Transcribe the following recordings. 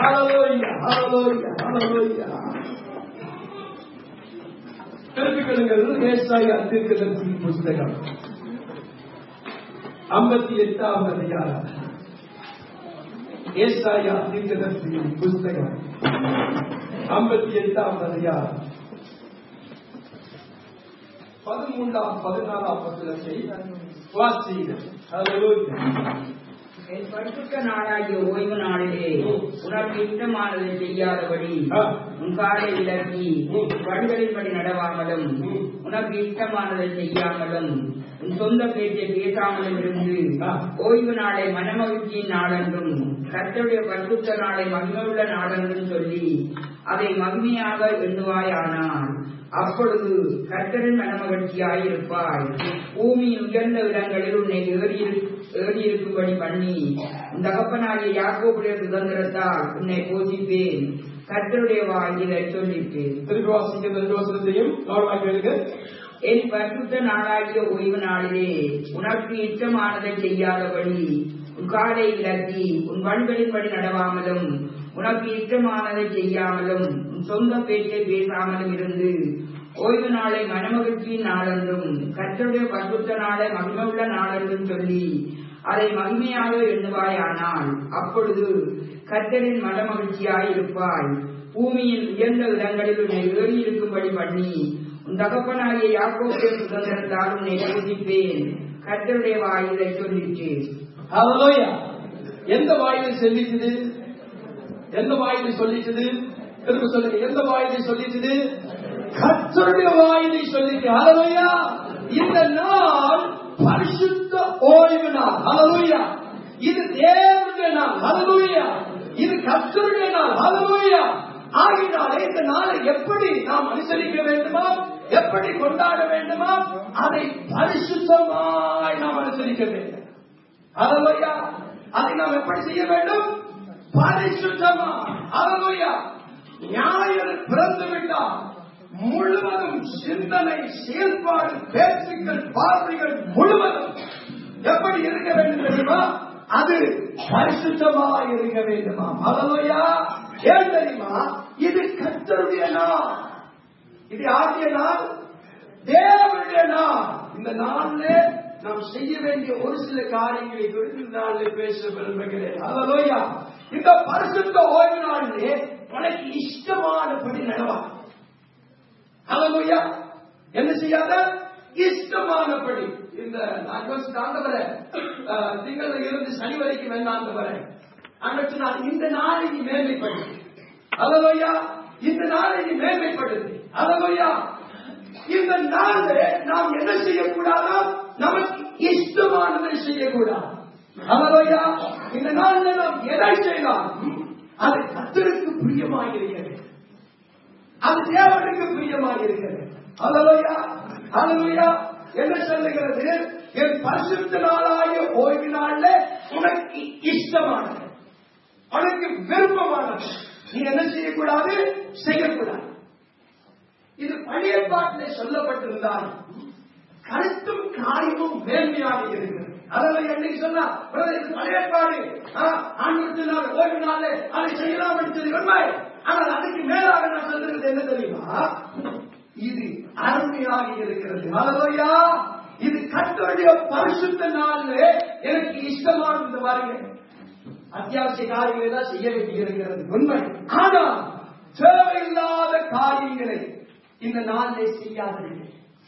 ஹalleluya ஹalleluya ஹalleluya திருப்பிக்கொள்ளுங்கள் ஏசாயா தீர்க்கதரிசி புஸ்தகம் ஐம்பத்தி எட்டாவது அதிகாரம் ஏசாயா தீர்க்கதரிசி புஸ்தகம் ஐம்பத்தி எட்டாவது அதிகாரம் பதிமூன்றாம் பதினாறாம் வசனத்தை வாசியுங்கள் ஹalleluya என் பரிசுத்த நாளாகிய ஓய்வு நாளிலே உனக்கு இஷ்டமானதை செய்யாதபடி ஆ. உன் காலை விலக்கி வழிகளின்படி நடவாமலும் உனக்கு இஷ்டமானதை செய்யாமலும் உன் சொந்த பேச்சை பேசாமலும் இருந்து ஆ. ஓய்வு நாளை மனமகிழ்ச்சியின் நாளென்றும் கர்த்தருடைய பரிசுத்த நாளை மகிமையுள்ள நாளென்றும் சொல்லி அதை மகிமையாக எண்ணுவாயானால் அப்பொழுது கர்த்தரின் மனமகிழ்ச்சியாய் இருப்பாய் பூமியின் உயர்ந்த இடங்களில் உன்னை ஏறியிரு- ஏறியிருக்கும்படி பண்ணி உன் தகப்பனாகிய யாக்கோபுடைய சுதந்திரத்தால் உன்னை போஷிப்பேன் கர்த்தருடைய வாயிலை சொல்லிட்டேன் திருப்பி வாசிக்கிற ரெண்டு வசனத்தையும் கவனமாக கேளுங்க என் பரிசுத்த நாளாகிய ஓய்வு நாளிலே உனக்கு இஷ்டமானதை செய்யாதபடி உன் காலை விலக்கி உன் வழிகளின்படி நடவாமலும் உனக்கு இஷ்டமானதை செய்யாமலும் உன் சொந்த பேச்சை பேசாமலும் இருந்து ஓய்வு நாளை மனமகிழ்ச்சியின் நாளென்றும் கர்த்தருடைய பரிசுத்த நாளை மகிமையுள்ள நாளென்றும் சொல்லி அதை மகிமையாக எண்ணுவாயானால் அப்பொழுது கர்த்தரின் மனமகிழ்ச்சியாய் இருப்பாய் பூமியின் உயர்ந்த இடங்களில் உன்னை ஏறி இருக்கும்படி பண்ணி உன் தகப்பனாகிய யாக்கோபுடைய சுதந்திரத்தால் உன்னை போதிப்பேன் கர்த்தருடைய வாயிலை சொல்லிட்டு ஹalleluya எந்த வாயிலை சொல்லிச்சது எந்த வாயிலை சொல்லிச்சது திரும்ப சொல்லுங்க எந்த வாயிலை சொல்லிச்சது கர்த்தருடைய வாயிலை சொல்லிச்சு ஹalleluya இந்த நாள் பரிசுத்த ஓய்வு நாள் ஹalleluya இது தேவனுடைய நாள் ஹalleluya இது கர்த்தருடைய நாள் ஹalleluya ஆகினாலே இந்த நாளை எப்படி நாம் அனுசரிக்க வேண்டுமா எப்படி கொண்டாட வேண்டுமா அதை பரிசுத்தமாய் நாம் அனுசரிக்க வேண்டும் ஹalleluya அதை நாம் எப்படி செய்ய வேண்டும் பரிசுத்தமா ஹalleluya ஞாயிறு பிறந்து விட்டால் முழுவதும் சிந்தனை செயல்பாடு பேச்சுக்கள் பார்வைகள் முழுவதும் எப்படி இருக்க வேண்டும் தெரியுமா அது பரிசுத்தமா இருக்க வேண்டுமா ஹalleluya ஏன் தெரியுமா இது கர்த்தருடைய நாள் இது யாருடைய நாள் தேவனுடைய நாள் இந்த நாள்ல நாம் செய்ய வேண்டிய ஒரு சில காரியங்களை குறித்து இந்த நாளில் பேச விரும்புகிறேன் ஹalleluya இந்த பரிசுத்த ஓய்வு நாளிலே உனக்கு இஷ்டமானபடி நடவா ஹalleluya என்ன செய்யாத இஷ்டமானபடி இந்த நான் யோசிச்சு ஆண்டவரே அஹ், திங்கள்ல இருந்து சனி வரைக்கும் வேண்டாம் ஆண்டவரே அன்றைக்கு நான் இந்த நாளை நீ மேன்மைப்படுத்து ஹalleluya இந்த நாளை நீ மேன்மைப்படுத்து ஹalleluya இந்த நாள்ல நாம் என்ன செய்யக்கூடாதா நமக்கு இஷ்டமானதை செய்யக்கூடாது ஹalleluya இந்த நாள்ல நாம் எதை செய்யலாம் அது கர்த்தருக்கு பிரியமாக இருக்கிறது அது தேவனுக்கு பிரியமாக இருக்கிறது ஹalleluya ஹalleluya என்ன சொல்லுகிறது என் பரிசுத்த நாளாகிய ஓய்வு நாள்ல உனக்கு இஷ்டமானது உனக்கு விருப்பமானது நீ என்ன செய்யக்கூடாது செய்யக்கூடாது இது பழைய பாட்டில் சொல்லப்பட்டிருந்தால் கருத்தும் காரியமும் மேன்மையாக இருக்கிறது அதில் என்னைக்கு சொன்னா brother, இது பழைய பாடு ஆண்டு நாள் ஓய்வு நாள் அதை செய்யலாம் என்று சொல்லி உண்மை ஆனால் அதுக்கு மேலாக நான் சொல்றது என்ன தெரியுமா இது அருமையாக இருக்கிறது ஹalleluya இது கர்த்தருடைய பரிசுத்த நாள்ல எனக்கு இஷ்டமானது பாருங்க அத்தியாவசிய காரியங்களை தான் செய்ய வேண்டி இருக்கிறது உண்மை ஆனால் தேவையில்லாத காரியங்களை இந்த நாளிலே செய்யாதீர்கள்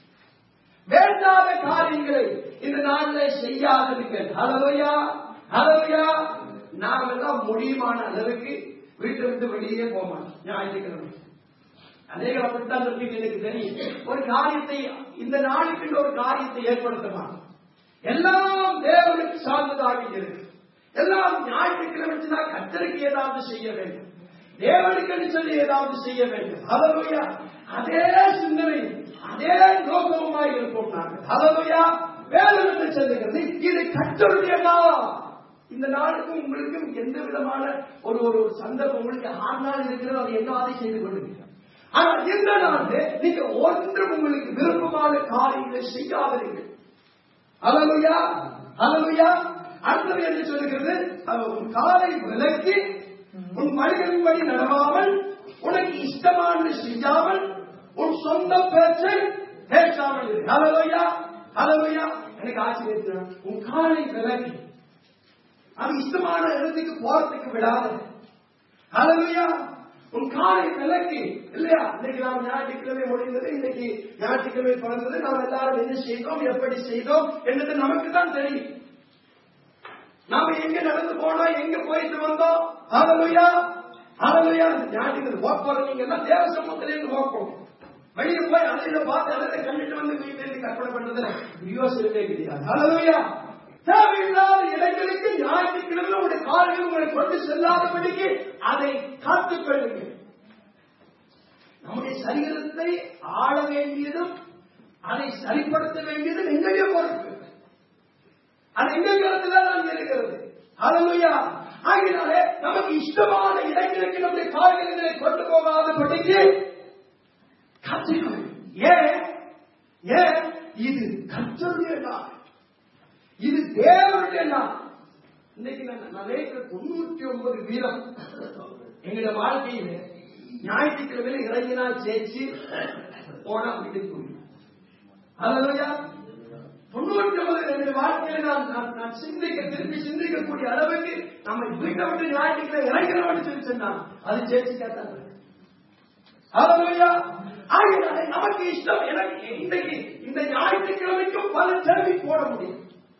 வேண்டாத காரியங்களை இந்த நாளிலே செய்யாதீர்கள் ஹalleluya ஹalleluya நாம் எல்லாம் முடியுமான அளவுக்கு வீட்டை விட்டு வெளியே போக மாட்டோம் ஞாயிற்றுக்கிழமை அநேக அப்படித்தான் இருக்கீங்க எனக்கு தெரியும் ஒரு காரியத்தை இந்த நாளுக்கு ஒரு காரியத்தை ஏற்படுத்த மாட்டோம் எல்லாம் தேவனுக்கு சார்ந்ததாக இருக்கு எல்லாம் ஞாயிற்றுக்கிழமை கத்தருக்கு ஏதாவது செய்ய வேண்டும் தேவனுக்கு சொல்லி ஏதாவது செய்ய வேண்டும் ஹalleluya அதே சிந்தனை அதே நோக்கமாய் இருப்போம் நாங்கள் ஹalleluya வேதம் என்று சொல்லுகிறது இது கத்தருடைய நாள் இந்த நாளுக்கு உங்களுக்கும் எந்த விதமான ஒரு ஒரு ஒரு சந்தர்ப்பம் உங்களுக்கு ஆறு நாள் இருக்கிறது அது எல்லாதை செய்து கொள்ளுங்க ஆனால் இந்த நாள் நீங்க ஒன்றும் உங்களுக்கு விருப்பமான காரியங்களை செய்யாதீர்கள் அலலுயா அலலுயா அடுத்தது என்று சொல்லுகிறது அவர் உன் காலை விலக்கி உன் வழிகளின்படி நடவாமல் உனக்கு இஷ்டமானது செய்யாமல் உன் சொந்த பேச்சை பேசாமல் இரு. ஹalleluya ஹalleluya எனக்கு ஆச்சரியம் உன் காலை விலகி அது இஷ்டமான இடத்துக்கு போறதுக்கு விடாத ஹalleluya உன் காலை விலக்கி இல்லையா இன்னைக்கு நாம் ஞாயிற்றுக்கிழமை முடிந்தது இன்னைக்கு ஞாயிற்றுக்கிழமை பிறந்தது நாம் எல்லாரும் என்ன செய்தோம் எப்படி செய்தோம் என்பது நமக்கு தான் தெரியும் நாம எங்க நடந்து போனோம் எங்க போயிட்டு வந்தோம் ஹalleluya ஹalleluya ஞாயிற்றுக்கிழமை போக போற நீங்க எல்லாம் தேவ சமூகத்திலிருந்து போகணும் வெளியே போய் அலையில பார்த்து அலையில கண்டுட்டு வந்து வீட்டில் கற்பனை பண்றதுல யோசனை கிடையாது ஹalleluya தேவையில்லாத இடங்களுக்கு ஞாயிற்றுக்கிழமை உடைய காலையில் உங்களை கொண்டு செல்லாதபடிக்கு அதை காத்துக் கொள்ளுங்கள் நம்முடைய சரீரத்தை ஆள வேண்டியதும் அதை சரிப்படுத்த வேண்டியதும் எங்களுடைய பொறுப்பு அது எங்க கருத்துல தான் இருக்கிறது ஹalleluya ஆகினாலே நமக்கு இஷ்டமான இடங்களுக்கு நம்முடைய காரியங்களை கொண்டு போகாதபடிக்கு காத்துக்கொள் ஏன் ஏன் இது கர்த்தருடைய நாள் இது தேவனுடைய நாள் இன்னைக்கு நான் நான் நினைக்கிற தொண்ணூற்றி ஒன்பது வீதம் எங்களோட வாழ்க்கையில ஞாயிற்றுக்கிழமையில இறங்கினால் சேர்ச்சி போனா வீட்டுக்கு போயிடும் அதுலயா தொண்ணூற்றி ஒன்பது என்னுடைய வாழ்க்கையில நான் நான் நான் சிந்திக்க திருப்பி சிந்திக்கக்கூடிய அளவுக்கு நம்ம வீட்டை விட்டு ஞாயிற்றுக்கிழமை இறங்கிறவன் சொல்லி சொன்னான் அது சேர்ச்சி கேட்டாங்க அதுலயா ஆகினாலே நமக்கு இஷ்டம் எனக்கு இன்றைக்கு இந்த ஞாயிற்றுக்கிழமைக்கும் பல கேள்வி போட முடியும்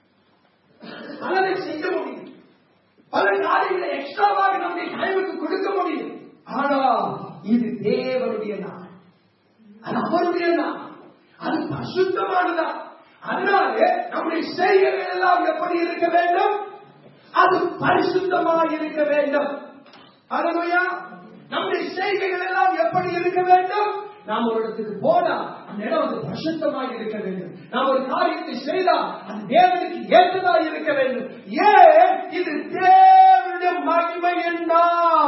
பலரை செய்ய முடியும் பல காரியங்களை எக்ஸ்ட்ராவாக நம்முடைய டைமுக்கு கொடுக்க முடியும் ஆனா இது தேவனுடைய நாள் அது அவருடைய நாள் அது பசுத்தமானதா அதனால நம்முடைய செய்கைகள் எல்லாம் எப்படி இருக்க வேண்டும் அது பரிசுத்தமாக இருக்க வேண்டும் அதுமையா நம்முடைய செய்கைகள் எல்லாம் எப்படி இருக்க வேண்டும் நாம் ஒரு இடத்துக்கு போனா அந்த இடம் வந்து பரிசுத்தமாக இருக்க வேண்டும் நாம் ஒரு காரியத்தை செய்தா அது தேவனுக்கு ஏற்றதாக இருக்க வேண்டும் ஏன் இது தேவனுடைய மகிமை என்ன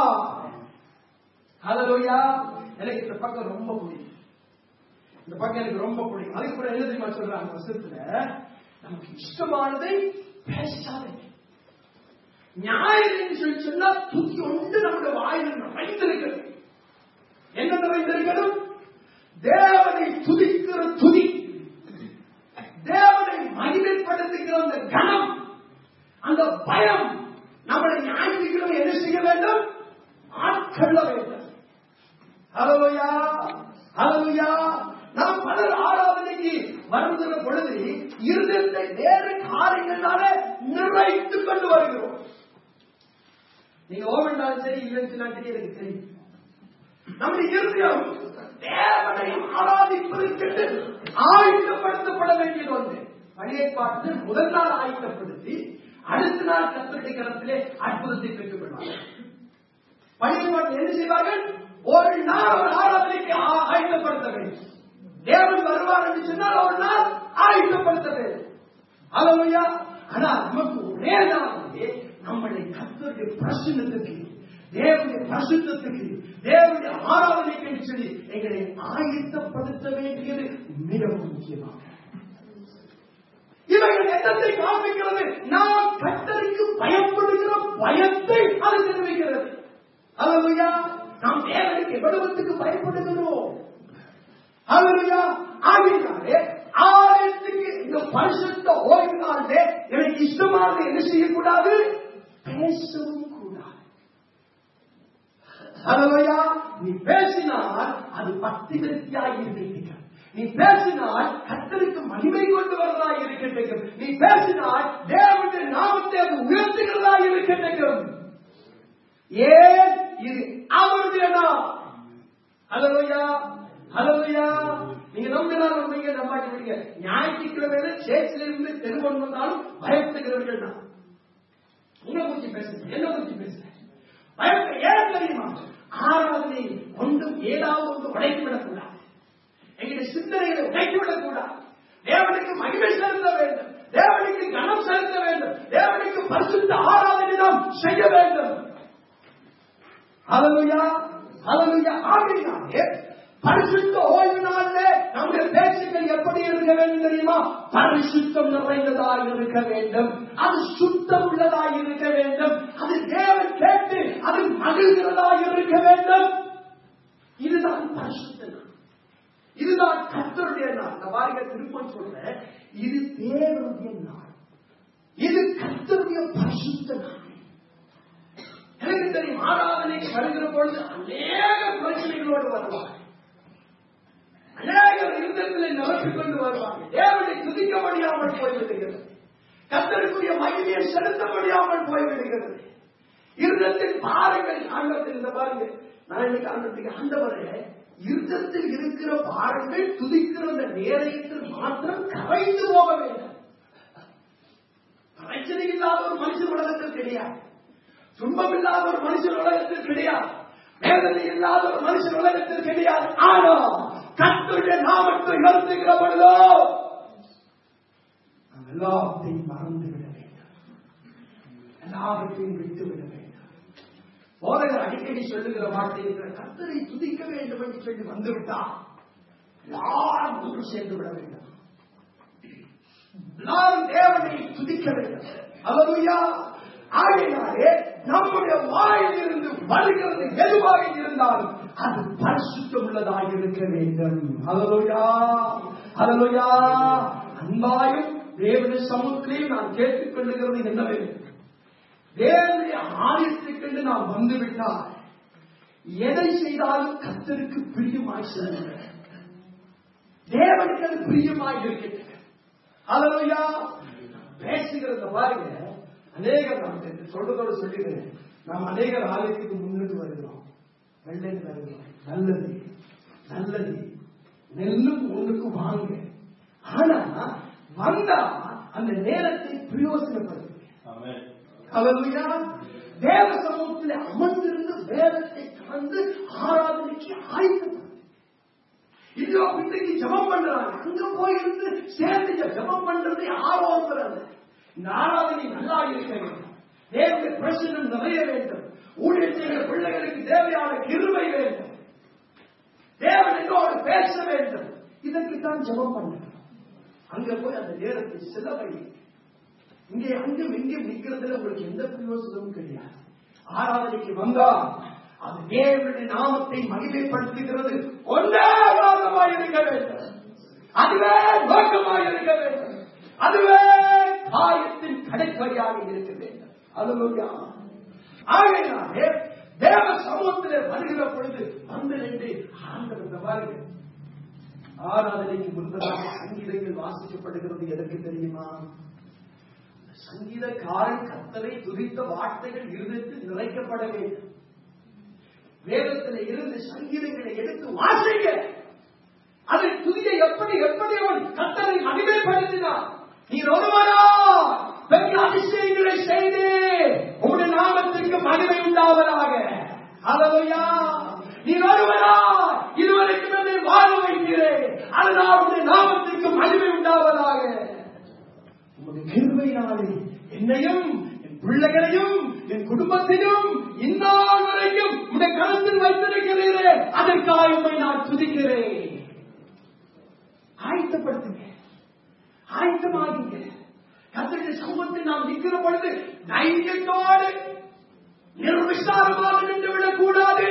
ஹalleluya எனக்கு இந்த பக்கம் ரொம்ப பிடிக்கும் இந்த பக்கம் எனக்கு ரொம்ப பிடிக்கும் அதுக்கு கூட என்ன தெரியுமா சொல்றாங்க வசத்துல நமக்கு இஷ்டமானதை பேசாதீங்க ஞாயிறு சொல்லி சொன்னா தூக்கி ஒன்று நம்முடைய வாயில் வைத்திருக்கிறது என்ன வைத்திருக்கணும் தேவனை துதிக்கிற துதி தேவனை மகிமைப்படுத்துகிற அந்த கணம் அந்த பயம் நம்மளை ஞாயிற்றுக்கிழமை என்ன செய்ய வேண்டும் ஆட்கொள்ள வேண்டும் அலவையா அலவையா நாம் பலர் ஆராதனைக்கு வருகிற பொழுது இருதயத்தை வேறு காரியங்களால நிறைத்துக் கொண்டு வருகிறோம் நீங்க ஓவென்றாலும் சரி இல்லைன்னு சொன்னாலும் எனக்கு தெரியும் நம்முடைய இருதயம் தேவனை ஆராதிப்பதற்கு ஆயுதப்படுத்தப்பட வேண்டியது ஒன்று பழைய பாட்டு முதல் நாள் ஆயுதப்படுத்தி அடுத்த நாள் கத்தருடைய கரத்திலே அற்புதத்தை பெற்றுக் கொள்வார்கள் பழைய பாட்டு என்ன செய்வார்கள் ஒரு நாள் ஒரு ஆராதனைக்கு ஆ- ஆயுதப்படுத்த வேண்டும் தேவன் வருவார் என்று சொன்னால் ஒரு நாள் ஆயுதப்படுத்த வேண்டும் அலமையா ஆனா நமக்கு ஒரே நாளிலே நம்முடைய கத்தருடைய பிரசன்னத்துக்கு தேவனுடைய பிரசுத்தத்துக்கு தேவனுடைய ஆராதனைக்கு என்று சொல்லி எங்களை ஆயத்தப்படுத்த வேண்டியது மிகவும் முக்கியமாக இவைகள் என்னத்தை காண்பிக்கிறது நாம் கத்தருக்கு பயப்படுகிற பயத்தை அது தெரிவிக்கிறது அல்லையா நாம் தேவனுக்கு எவ்வளவுக்கு பயப்படுகிறோம் அல்லையா ஆகினாலே ஆலயத்துக்கு இந்த பரிசுத்த ஓய்வினாலே எனக்கு இஷ்டமாக என்ன செய்யக்கூடாது பேசவும் கூடாது அல்லையா நீ பேசினால் அது பக்தி விருத்தியாக இருக்கின்ற நீ பேசினால் கத்தருக்கு மகிமை கொண்டு வரதா இருக்கின்றது நீ பேசினால் தேவனுடைய நாமத்தை அது உயர்த்துகிறதா இருக்கின்றது ஏன் இது அவருடைய நாம் ஹலோயா ஹலோயா நீங்க நம்பினால் நம்பீங்க நம்பாட்டி விடுங்க ஞாயிற்றுக்கிழமையில சேர்ச்சில இருந்து தெருவன் வந்தாலும் பயப்படுகிறவர்கள் தான் உங்களை குறிச்சு பேசுறேன் என்ன குறிச்சு பேசுறேன் பயப்பட ஏன் தெரியுமா ஆராதனை ஒன்றும் ஏதாவது ஒன்று உடைத்து விடக்கூடாது எங்களுடைய சிந்தனைகளை உடைத்து விடக்கூடாது தேவனுக்கு மகிமை செலுத்த வேண்டும் தேவனுக்கு கனம் செலுத்த வேண்டும் தேவனுக்கு பரிசுத்த ஆராதனை நாம் செய்ய வேண்டும் ஹalleluya ஹalleluya ஆகையினாலே பரிசுத்த ஓய்வு நாளிலே நம்முடைய பேச்சுக்கள் எப்படி இருக்க வேண்டும் தெரியுமா பரிசுத்தம் நிறைந்ததாக இருக்க வேண்டும் அது சுத்தம் உள்ளதாக இருக்க வேண்டும் அது தேவன் கேட்டு அது மகிழ்கிறதா இருக்க வேண்டும் இதுதான் பரிசுத்த நாள் இதுதான் கர்த்தருடைய நாள் நான் பாருங்க திரும்ப சொல்றேன் இது தேவனுடைய நாள் இது கர்த்தருடைய பரிசுத்த நாள் எனக்கு தெரியும் ஆராதனைக்கு வருகிற பொழுது அநேக பிரச்சனைகளோடு வருவாங்க அநேக இருந்தத்தில் நிரப்பிக் கொண்டு வருவாங்க தேவனை துதிக்க முடியாமல் போய்விடுகிறது கத்தருக்குரிய மகிமையை செலுத்த முடியாமல் போய்விடுகிறது இருந்தத்தின் பாருங்கள் ஆண்டத்தில் இந்த பாருங்க நான் இன்னைக்கு ஆண்டத்துக்கு ஆண்டவரே இருந்தத்தில் இருக்கிற பாருங்கள் துதிக்கிற அந்த நேரத்தில் மாத்திரம் கரைந்து போக வேண்டும் பிரச்சனை இல்லாத ஒரு மனுஷன் உலகத்தில் கிடையாது துன்பம் இல்லாத ஒரு மனுஷன் உலகத்தில் கிடையாது வேதனை இல்லாத ஒரு மனுஷன் உலகத்தில் கிடையாது ஆனா கத்துடைய நாமத்தை உயர்த்துகிற பொழுதோ நாம் எல்லாத்தையும் மறந்து விட வேண்டும் எல்லாவற்றையும் விட்டு விட வேண்டும் போதகர் அடிக்கடி சொல்லுகிற வார்த்தை இருக்கிற கத்தரை துதிக்க வேண்டும் என்று சொல்லி வந்துவிட்டார் எல்லாரும் ஒன்று சேர்ந்து விட வேண்டும் எல்லாரும் தேவனை துதிக்க வேண்டும் அவருயா ஆகையினாலே நம்முடைய வாயிலிருந்து வருகிறது எதுவாக இருந்தாலும் அது பரிசுத்தம் உள்ளதாக இருக்க வேண்டும் அலலுயா அலலுயா அன்பாயும் தேவனுடைய சமூகத்திலையும் நான் கேட்டுக் கொள்ளுகிறது என்னவென்று தேவனுடைய ஆலயத்துக்கென்று நாம் வந்துவிட்டால் எதை செய்தாலும் கத்தருக்கு பிரியமாய் செல்லுங்க தேவனுக்கு அது பிரியமாய் இருக்கிறது அலலுயா பேசுகிறத பாருங்க அநேகர் நாம் சொல்றதோட சொல்லிடுறேன் நாம் அநேகர் ஆலயத்துக்கு முன்னிட்டு வருகிறோம் வெள்ளன்னு வருகிறோம் நல்லது நல்லது நெல்லும் ஒண்ணுக்கு வாங்க ஆனா வந்தா அந்த நேரத்தை பிரயோசனப்படுத்துங்க அவருடைய தேவ சமூகத்தில் அமர்ந்திருந்து வேதத்தை கலந்து ஆராதனைக்கு ஆயத்தப்படுது இதோ இன்றைக்கு ஜபம் பண்றாங்க அங்க போய் இருந்து சேர்ந்து ஜபம் பண்றது ஆர்வம் இந்த ஆராதனை நல்லா இருக்க வேண்டும் தேவனுடைய பிரசனம் நிறைய வேண்டும் ஊழியர் செய்கிற பிள்ளைகளுக்கு தேவையான கிருமை வேண்டும் தேவன் என்னோடு பேச வேண்டும் இதற்குத்தான் ஜபம் பண்ணணும் அங்க போய் அந்த நேரத்தை செலவை இங்கே அங்கும் இங்கும் நிற்கிறதுல உங்களுக்கு எந்த பிரயோசனமும் கிடையாது ஆராதனைக்கு வந்தா அது தேவனுடைய நாமத்தை மகிமைப்படுத்துகிறது ஒன்றே நோக்கமாக இருக்க வேண்டும் அதுவே நோக்கமாக இருக்க வேண்டும் அதுவே காயத்தின் கடைப்பையாக இருக்க வேண்டும் அதுவா ஆகையினாலே தேவ சமூகத்திலே வருகிற பொழுது வந்து நின்று ஆண்டவர் பாருங்க ஆராதனைக்கு முன்பதாக சங்கீதங்கள் வாசிக்கப்படுகிறது எதற்கு தெரியுமா சங்கீதக்காரன் கத்தரை துதித்த வார்த்தைகள் இருதயத்தில் நிறைக்கப்பட வேண்டும் வேதத்தில் இருந்து சங்கீதங்களை எடுத்து வாசிக்க அதை துதிய எப்படி எப்படி அவன் கத்தரை மகிமைப்படுத்தினான் நீ ஒருவரா பெரிய அதிசயங்களை செய்து உங்களுடைய நாமத்திற்கு மகிமை உண்டாவதாக அலவையா நீ ஒருவரா இதுவரைக்கும் என்னை வாழ வைக்கிறேன் அதனால் உடைய நாமத்திற்கு மகிமை உண்டாவதாக உமது கிருபையினாலே என்னையும் என் பிள்ளைகளையும் என் குடும்பத்தையும் இந்நாள் வரைக்கும் உடைய கருத்தில் வைத்திருக்கிறீரே அதற்காக உண்மை நான் துதிக்கிறேன் ஆயத்தப்படுத்துங்க ஆயத்தமாகுங்க கத்தருடைய சமூகத்தில் நாம் நிற்கிற பொழுது தைரியத்தோடு நிர்விசாரமாக நின்று விடக்கூடாது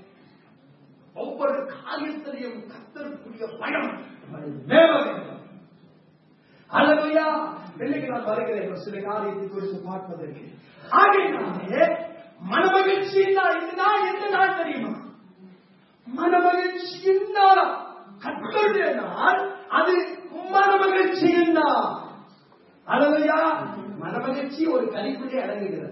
ஒவ்வொரு காரியத்திலையும் கத்தருக்குரிய பயம் நம்மை மேல வேண்டும் அல்லவையா வெள்ளைக்கு நான் வருகிறேன் ஒரு சில காரியத்தை குறித்து பார்ப்பதற்கு ஆகையினாலே மனமகிழ்ச்சியின் நாள் இந்த நாள் எந்த நாள் தெரியுமா மனமகிழ்ச்சியின் நாள் கத்தருடைய நாள் அது மனமகிழ்ச்சியின் நாள் அல்லவையா மனமகிழ்ச்சி ஒரு கலிக்குள்ளே அடங்குகிறது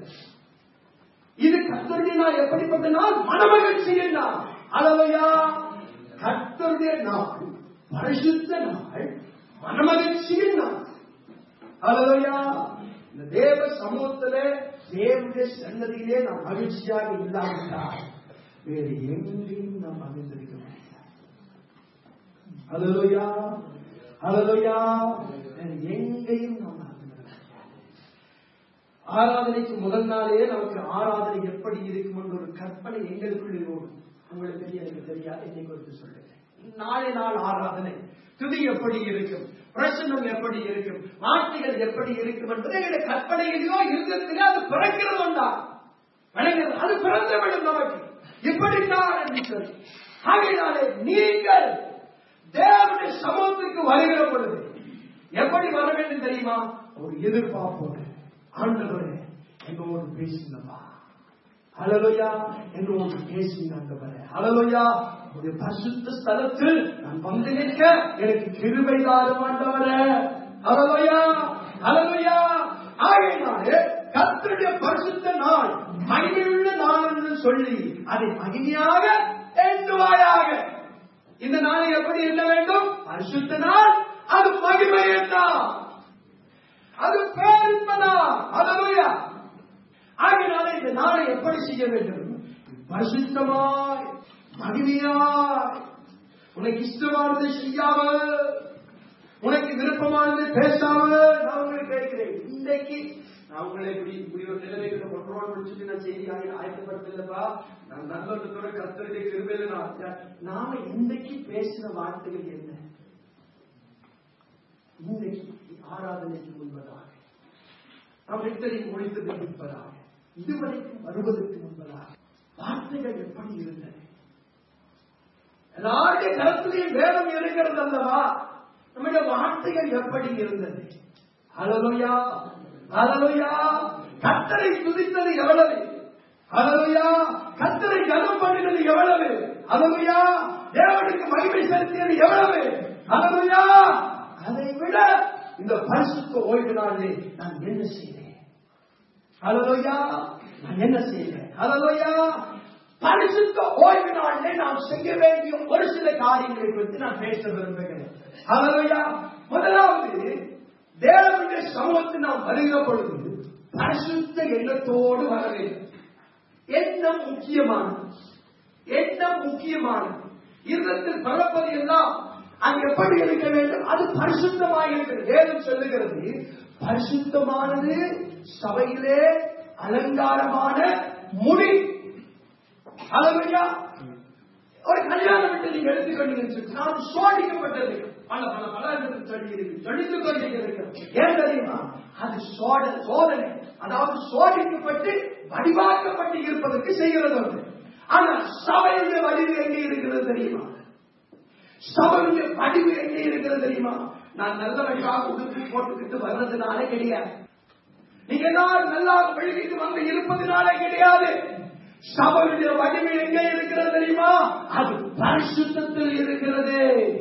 இது கத்தருடைய நாள் எப்படிப்பட்ட நாள் மனமகிழ்ச்சியின் நாள் அளவையா கத்தருடைய நாள் பரிசுத்த நாள் மனமகிழ்ச்சியின் நாள் அளவையா இந்த தேவ சமூகத்திலே தேவனுடைய சன்னதியிலே நாம் மகிழ்ச்சியாக இல்லாவிட்டால் வேறு எங்கேயும் நாம் மகிழ்ந்திருக்க முடியாது அலலுயா அலலுயா வேறு எங்கேயும் நாம் மகிழ்ந்திருக்க முடியாது ஆராதனைக்கு முதல் நாளே நமக்கு ஆராதனை எப்படி இருக்கும் என்ற ஒரு கற்பனை எங்களுக்குள் ஓடும் உங்களுக்கு தெரிய எனக்கு தெரியாது என்னை குறித்து சொல்லுங்க நாளை நாள் ஆராதனை துதி எப்படி இருக்கும் பிரசனம் எப்படி இருக்கும் வார்த்தைகள் எப்படி இருக்கும் என்பது எங்களுடைய கற்பனையிலோ இருந்ததிலே அது பிறக்கிறது தான் விளங்குகிறது அது பிறந்த வேண்டும் நமக்கு இப்படித்தான் என்று சொல்லி ஆகையினாலே நீங்கள் தேவனுடைய சமூகத்துக்கு வருகிற பொழுது எப்படி வர வேண்டும் தெரியுமா ஒரு எதிர்பார்ப்போடு ஆண்டவரே எங்களோடு பேசுங்கப்பா அலலுயா எங்களோடு பேசுங்க ஆண்டவரே அலலுயா ஒரு பரிசுத்த ஸ்தலத்தில் நான் வந்து நிற்க எனக்கு கிருபை தாரும் ஆண்டவரே அலலுயா அலலுயா ஆகையினாலே கர்த்தருடைய பரிசுத்த நாள் மகிமையுள்ள நாள் என்று சொல்லி அதை மகிமையாக எண்ணுவாயாக இந்த நாளை எப்படி எண்ண வேண்டும் பரிசுத்த நாள் அது மகிமை நாள் அது பேரின்பதா அலலுயா ஆகினால இந்த நாளை எப்படி செய்ய வேண்டும் பரிசுத்தமாய் மகிமையாய் உனக்கு இஷ்டமானதை செய்யாமல் உனக்கு விருப்பமானதை பேசாமல் நான் உங்களை கேட்கிறேன் இன்றைக்கு நான் உங்களை இப்படி இப்படி ஒரு நிலைமைக்கு கொண்டோடு முடிச்சுட்டு நான் செய்தி ஆய- ஆயத்தப்படுத்தலப்பா நான் நல்லத்தோட கத்தருடைய கிருபையில நான் நாம இன்றைக்கு பேசின வார்த்தைகள் என்ன இன்றைக்கு ஆராதனைக்கு முன்பதாக நாம் விட்டதை முடித்தது முன்பதாக இதுவரைக்கும் வருவதற்கு முன்பதாக வார்த்தைகள் எப்படி இருந்தன எல்லாருடைய கருத்திலையும் வேதம் இருக்கிறது அல்லவா நம்முடைய வார்த்தைகள் எப்படி இருந்தது அலலுயா அலலுயா கத்தரை துதித்தது எவ்வளவு அலலுயா கத்தரை கனம் பண்ணினது எவ்வளவு அலலுயா தேவனுக்கு மகிமை செலுத்தியது எவ்வளவு அலலுயா அதை விட இந்த பரிசுத்த ஓய்வு நாளிலே நான் என்ன செய்தேன் அலலுயா நான் என்ன செய்தேன் அலலுயா பரிசுத்த ஓய்வு நாளிலே நாம் செய்ய வேண்டிய ஒரு சில காரியங்களை குறித்து நான் பேச விரும்புகிறேன் அலலுயா முதலாவது தேவனுடைய சமூகத்தில் நாம் வருகிற பொழுது பரிசுத்த எண்ணத்தோடு வர வேண்டும் எண்ணம் முக்கியமானது எண்ணம் முக்கியமானது இருதத்தில் பரப்பது எல்லாம் அது எப்படி இருக்க வேண்டும் அது பரிசுத்தமாக இருக்கிறது வேதம் சொல்லுகிறது பரிசுத்தமானது சபையிலே அலங்காரமான முடி அழகையா ஒரு கல்யாணம் விட்டு நீங்க எடுத்துக்கொண்டீங்கன்னு நான் சோடிக்கப்பட்டது பல பல பல என்று சொல்லி இருக்கு சொல்லித்துக் கொண்டிருக்கிறது ஏன் தெரியுமா அது சோட சோதனை அதாவது சோதிக்கப்பட்டு வடிவாக்கப்பட்டு இருப்பதற்கு செய்கிறது ஒன்று ஆனா சபையுடைய வடிவு எங்கே இருக்கிறது தெரியுமா சபையுடைய வடிவு எங்கே இருக்கிறது தெரியுமா நான் நல்லவனுக்காக உடுப்பு போட்டுக்கிட்டு வர்றதுனால கிடையாது நீங்க எல்லாரும் நல்லா வெளியிட்டு வந்து இருப்பதனால கிடையாது சபையுடைய வலிமை எங்கே இருக்கிறது தெரியுமா அது பரிசுத்தத்தில் இருக்கிறது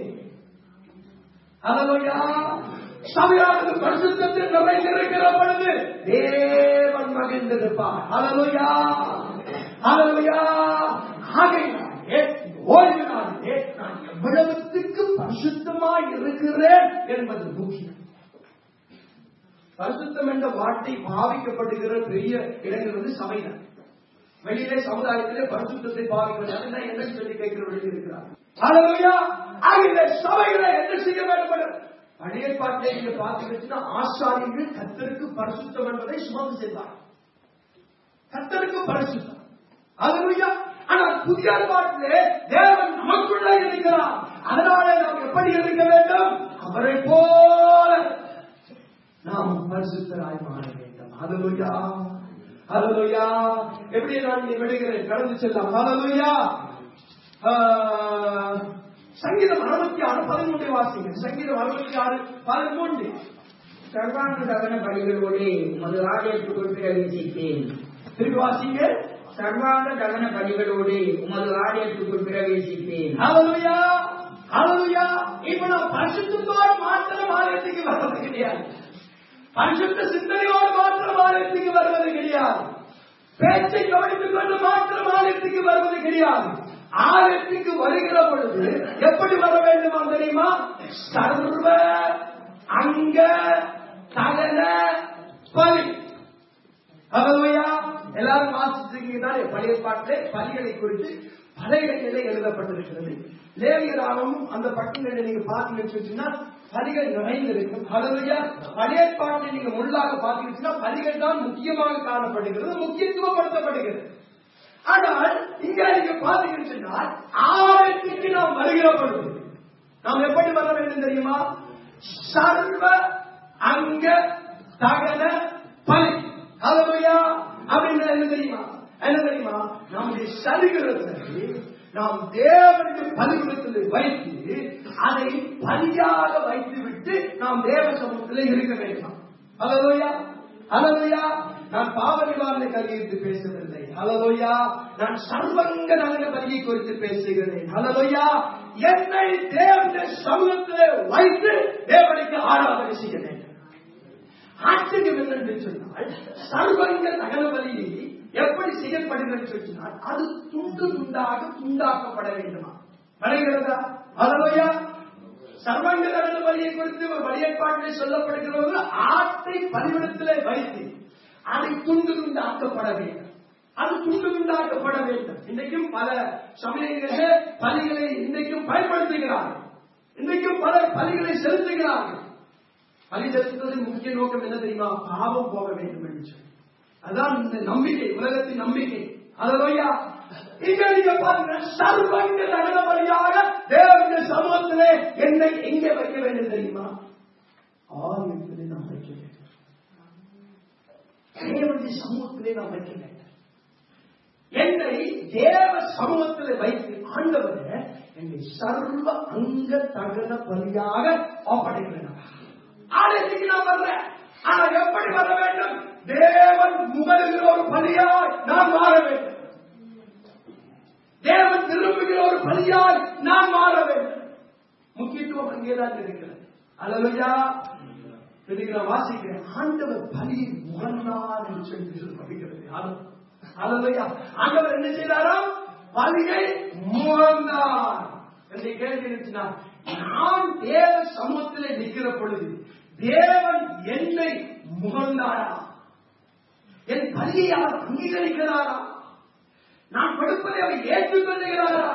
அலலுயா சபையானது பரிசுத்தத்தில் நிறைந்திருக்கிற பொழுது தேவன் மகிழ்ந்திருப்பார் அலலுயா அலலுயா ஆகையினாலே ஓய்வு நாளிலே நான் எவ்வளவுக்கு பரிசுத்தமாய் இருக்கிறேன் என்பது முக்கியம் பரிசுத்தம் என்ற வார்த்தை பாவிக்கப்படுகிற பெரிய இடங்கள் வந்து சபைதான் வெளியிலே சமுதாயத்திலே பரிசுத்தத்தை பாவிக்கிறது என்ன என்ன சொல்லி கேட்கிறவர்கள் இருக்கிறார் ஹalleluya ஆகிய சபைகளை என்ன செய்ய வேண்டும் பழைய பாட்டை நீங்க பார்த்தீங்கன்னா ஆசாரியர்கள் கத்தருக்கு பரிசுத்தம் என்பதை சுமந்து செய்வார் கத்தருக்கு பரிசுத்தம் ஹalleluya ஆனால் புதிய பாட்டிலே தேவன் நமக்குள்ள இருக்கிறார் அதனால நாம் எப்படி இருக்க வேண்டும் அவரை போல நாம் பரிசுத்தராய் மாற வேண்டும் ஹalleluya ஹalleluya எப்படி நான் இங்கே விடுகிறேன் கடந்து செல்லாம் ஹalleluya சங்கீதம் அறுபத்தி ஆறு பதிமூன்று வாசிங்க சங்கீதம் அறுபத்தி ஆறு பதிமூன்று சர்வாங்க தகன பலிகளோடு உமது ஆலயத்துக்குள் பிரவேசித்தேன் திருப்பி வாசிங்க சர்வாங்க தகன பலிகளோடு உமது ஆலயத்துக்குள் பிரவேசித்தேன் ஹalleluya ஹalleluya இப்ப நான் பரிசுத்தத்தோடு மாத்திரம் ஆலயத்துக்கு வர்றது கிடையாது பரிசுத்த சிந்தனையோடு மாத்திரம் ஆலயத்துக்கு வருவது கிடையாது பேச்சை கவனித்துக் கொண்டு மாத்திரம் ஆலயத்துக்கு வருவது கிடையாது ஆலயத்துக்கு வருகிற பொழுது எப்படி வர வேண்டுமா தெரியுமா சர்வ அங்க தகன பலி ஹalleluya எல்லாரும் வாசிச்சிருக்கீங்கன்னா பழைய பாட்டிலே பலிகளை குறித்து பல இடங்களிலே எழுதப்பட்டிருக்கிறது லேவியராகவும் அந்த பட்டியலில் நீங்க பார்த்தீங்கன்னு சொன்னீங்கன்னா பலிகள் நிறைந்திருக்கும் ஹalleluya பழைய பாட்டில் நீங்க முள்ளாக பார்த்தீங்கன்னா பலிகள் தான் முக்கியமாக காணப்படுகிறது முக்கியத்துவப்படுத்தப்படுகிறது ஆனால் இங்க நீங்க பார்த்தீங்கன்னு சொன்னால் ஆலயத்துக்கு நாம் வருகிற பொழுது நாம் எப்படி வர வேண்டும் தெரியுமா சர்வ அங்க தகன பலி ஹalleluya அப்படின்னா என்ன தெரியுமா என்ன தெரியுமா நம்முடைய சரீரத்தை நாம் தேவனுடைய பலிபீடத்தில் வைத்து அதை பலியாக வைத்து விட்டு நாம் தேவ சமூகத்தில் இருக்க வேண்டும் அலலோயா அலலோயா நான் பாவ நிவாரண கல்வித்து பேசவில்லை அலலோயா நான் சர்வங்க நலன பலியை குறித்து பேசுகிறேன் அலலோயா என்னை தேவனுடைய சமூகத்திலே வைத்து தேவனுக்கு ஆராதனை செய்ய வேண்டும் ஆச்சரியம் என்னென்று சொன்னால் சர்வங்க நகர பலியை எப்படி செய்யப்படுகிறது சொன்னால் அது துண்டு துண்டாக துண்டாக்கப்பட வேண்டுமா வருகிறதா அலலோயா சர்வங்க நகர பலியை குறித்து ஒரு வழியேற்பாட்டில் சொல்லப்படுகிறது ஆட்டை பலிவிடத்திலே வைத்து அதை துண்டு துண்டாக்கப்பட வேண்டும் அது துண்டு துண்டாக்கப்பட வேண்டும் இன்றைக்கும் பல சமயங்களில் பலிகளை இன்றைக்கும் பயன்படுத்துகிறார்கள் இன்றைக்கும் பல பலிகளை செலுத்துகிறார்கள் பலி செலுத்துவதன் முக்கிய நோக்கம் என்ன தெரியுமா பாவம் போக வேண்டும் என்று சொல்லி அதான் இந்த நம்பிக்கை உலகத்தின் நம்பிக்கை அதோயா இங்க நீங்க பாருங்க சர்வங்க நகர வழியாக தேவனுடைய சமூகத்திலே என்னை எங்கே வைக்க வேண்டும் தெரியுமா ஆலயத்திலே நாம் வைக்க வேண்டும் தேவனுடைய சமூகத்திலே நாம் வைக்க வேண்டும் என்னை தேவ சமூகத்தில் வைத்து ஆண்டவரே என்னை சர்வ அங்க தகன பலியாக ஒப்படைக்கிறேன் ஆலயத்துக்கு நான் வர்றேன் ஆனா எப்படி வர வேண்டும் தேவன் முகலுகிற ஒரு பலியாய் நான் மாற வேண்டும் தேவன் திரும்புகிற ஒரு பலியாய் நான் மாற வேண்டும் முக்கியத்துவம் அங்கேதான் இருக்கிறது அலலுயா இதுக்கு நான் வாசிக்கிறேன் ஆண்டவர் பலியை முகன்னார் என்று சொல்லி சொல்லுகிறது அலலுயா ஆண்டவர் என்ன செய்தாராம் பலியை முகந்தார் என்று கேள்வி இருந்துச்சுன்னா நான் தேவ சமூகத்திலே நிற்கிற பொழுது தேவன் என்னை முகழ்ந்தாரா என் பலியை அவர் அங்கீகரிக்கிறாரா நான் கொடுப்பதை அவர் ஏற்றுக்கொள்ளுகிறாரா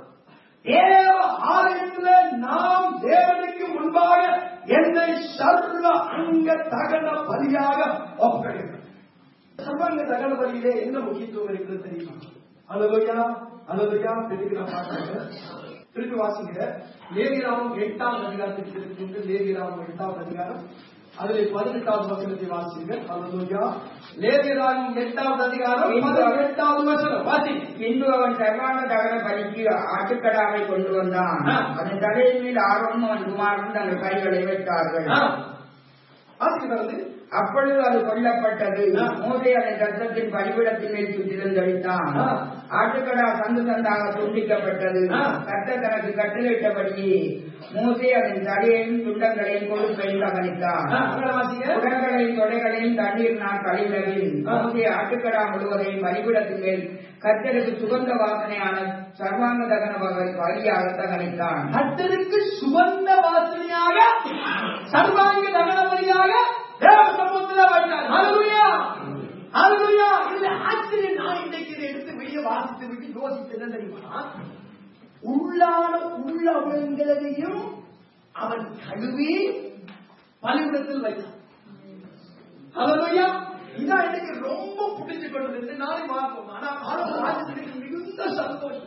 தேவ ஆலயத்தில் நாம் தேவனுக்கு முன்பாக என்னை சர்வ அங்க தகன பலியாக ஒப்படைக்கிறேன் சர்வாங்க தகன பலியிலே என்ன முக்கியத்துவம் இருக்கிறது தெரியுமா அலவையா அலவையா திருப்பி நான் பார்க்கிறேன் திருப்பி வாசிங்க லேவிராமம் எட்டாவது அதிகாரத்தில் திருப்பி லேவிராமம் எட்டாவது அதிகாரம் அதில் பதினெட்டாவது வசனத்தை வாசிங்க அலவையா லேவிராமம் எட்டாவது அதிகாரம் பதினெட்டாவது வசனம் வாசி பின்பு அவன் சர்வாங்க தகன பலிக்கு ஆட்டுக்கடாவை கொண்டு வந்தான் ஆ. அதன் தலையின் மேல் ஆரோனும் அவன் குமாரனும் தங்கள் கைகளை வைத்தார்கள் ஆ. வாசிக்கிறது அப்பொழுது அது கொல்லப்பட்டது ஆ. மோசே அதன் ரத்தத்தின் பலிபிடத்தின் மேல் சுற்றிருந்தளித்தான் ஆ. ஆட்டுக்கடா சந்து சந்தாக துண்டிக்கப்பட்டது ஆ. கர்த்தர் தனக்கு கட்டளையிட்டபடியே மோசே அதன் தலையையும் துண்டங்களையும் கொழுப்பையும் கவனித்தான் ஆ, அங்கே வாசிங்க உடல்களையும் தொடைகளையும் தண்ணீர் நான் கழிவுகளில் ஆ. மோசே ஆட்டுக்கடா முழுவதையும் பலிபிடத்தின் மேல் கர்த்தருக்கு சுகந்த வாசனையான சர்வாங்க தகன வகை வழியாக தகனித்தான் கர்த்தருக்கு சுகந்த வாசனையாக சர்வாங்க தகனபலியாக தேவ சமூகத்தில் வைத்தார் ஹalleluya ஹalleluya இல்ல ஆச்சரியம் நான் இன்னைக்கு இதை எடுத்து வெளியே வாசித்து விட்டு யோசித்து என்ன தெரியுமா உள்ளான உள்ள அவங்களையும் அவன் கழுவி பலிபிடத்தில் வைத்தான் ஹalleluya இதான் எனக்கு ரொம்ப பிடிச்சு கொண்டது நாளை பார்ப்போம் ஆனா ஆரம்ப வாசித்ததுக்கு மிகுந்த சந்தோஷம்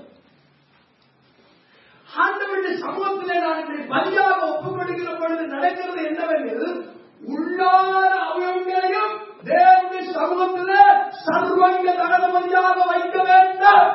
ஆண்டவருடைய சமூகத்திலே நான் என்னை பலியாக ஒப்புக்கொடுக்கிற பொழுது நடக்கிறது என்னவெனில் உள்ளான அவங்களையும் தேவனுடைய சமூகத்திலே சர்வங்க தகன பலியாக வைக்க வேண்டும்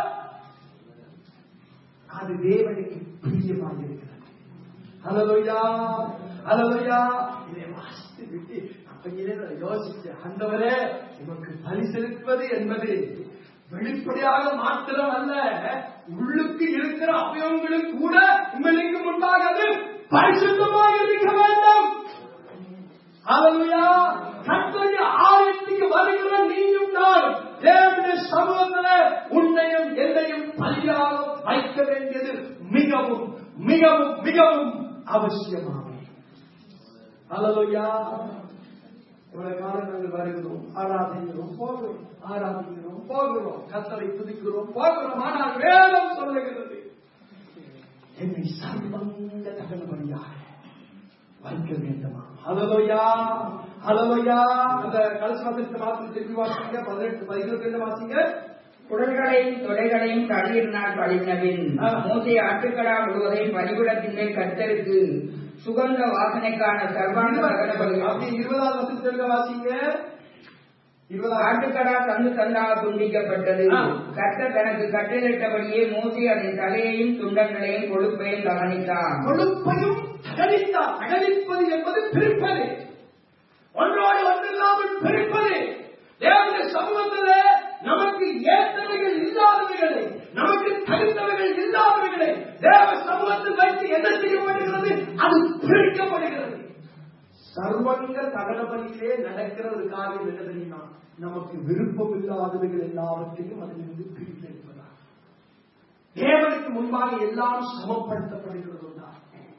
அது தேவனுக்கு பிரியமாக இருக்கிறது அலலுயா அலலுயா இதை வாசித்து விட்டு அப்படியே நான் யோசிச்சேன் ஆண்டவரே உமக்கு பலி செலுத்துவது என்பது வெளிப்படையாக மாத்திரம் அல்ல உள்ளுக்கு இருக்கிற அவயவங்களும் கூட உங்களுக்கு முன்பாக அது பரிசுத்தமாக இருக்க வேண்டும் அலலுயா கர்த்தருடைய ஆலயத்துக்கு வருகிற நீயும் நான் தேவனுடைய சமூகத்தில் உன்னையும் என்னையும் பலியாக வைக்க வேண்டியது மிகவும் மிகவும் மிகவும் அவசியமாகும் அலலுயா இவ்வளவு காலம் நாங்கள் வருகிறோம் ஆராதிக்கிறோம் போகிறோம் ஆராதிக்கிறோம் போகிறோம் கத்தரை துதிக்கிறோம் போகிறோம் ஆனால் வேதம் சொல்லுகிறது என்னை சர்வங்க தகனபடியாக வைக்க வேண்டுமா அலலோயா அலலோயா அந்த கலச வசனத்தை மாத்திரம் திருப்பி வாசிங்க பதினெட்டு பதினெட்டு என்ன வாசிங்க குடல்களையும் தொடைகளையும் தண்ணீரினால் கழிந்தபின் ஆ. மோசே ஆட்டுக்கடா முழுவதையும் பலிபிடத்தின் மேல் கர்த்தருக்கு சுகந்த வாசனைக்கான சர்வாங்க தகன பலியாக அப்படி இருபதாவது வசனத்திற்கு வாசிங்க இருபதாம் ஆட்டுக்கடா தந்து தந்தாக துண்டிக்கப்பட்டது ஆ. கர்த்தர் தனக்கு கட்டளிட்டபடியே மோசே அதன் தலையையும் துண்டங்களையும் கொழுப்பையும் கவனித்தான் கொழுப்பையும் தகனித்தார் தகனிப்பது என்பது பிரிப்பது ஒன்றோடு ஒன்றில்லாமல் பிரிப்பது தேவனுடைய சமூகத்திலே நமக்கு ஏற்றவைகள் இல்லாதவைகளை நமக்கு தகுந்தவைகள் இல்லாதவைகளை தேவ சமூகத்தில் வைத்து என்ன செய்யப்படுகிறது அது பிரிக்கப்படுகிறது சர்வங்க தகனபலியிலே நடக்கிற ஒரு காரியம் என்ன தெரியுமா நமக்கு விருப்பம் இல்லாதவைகள் எல்லாவற்றையும் அதிலிருந்து பிரித்து எடுப்பதாக தேவனுக்கு முன்பாக எல்லாம் சமப்படுத்தப்படுகிறது தான்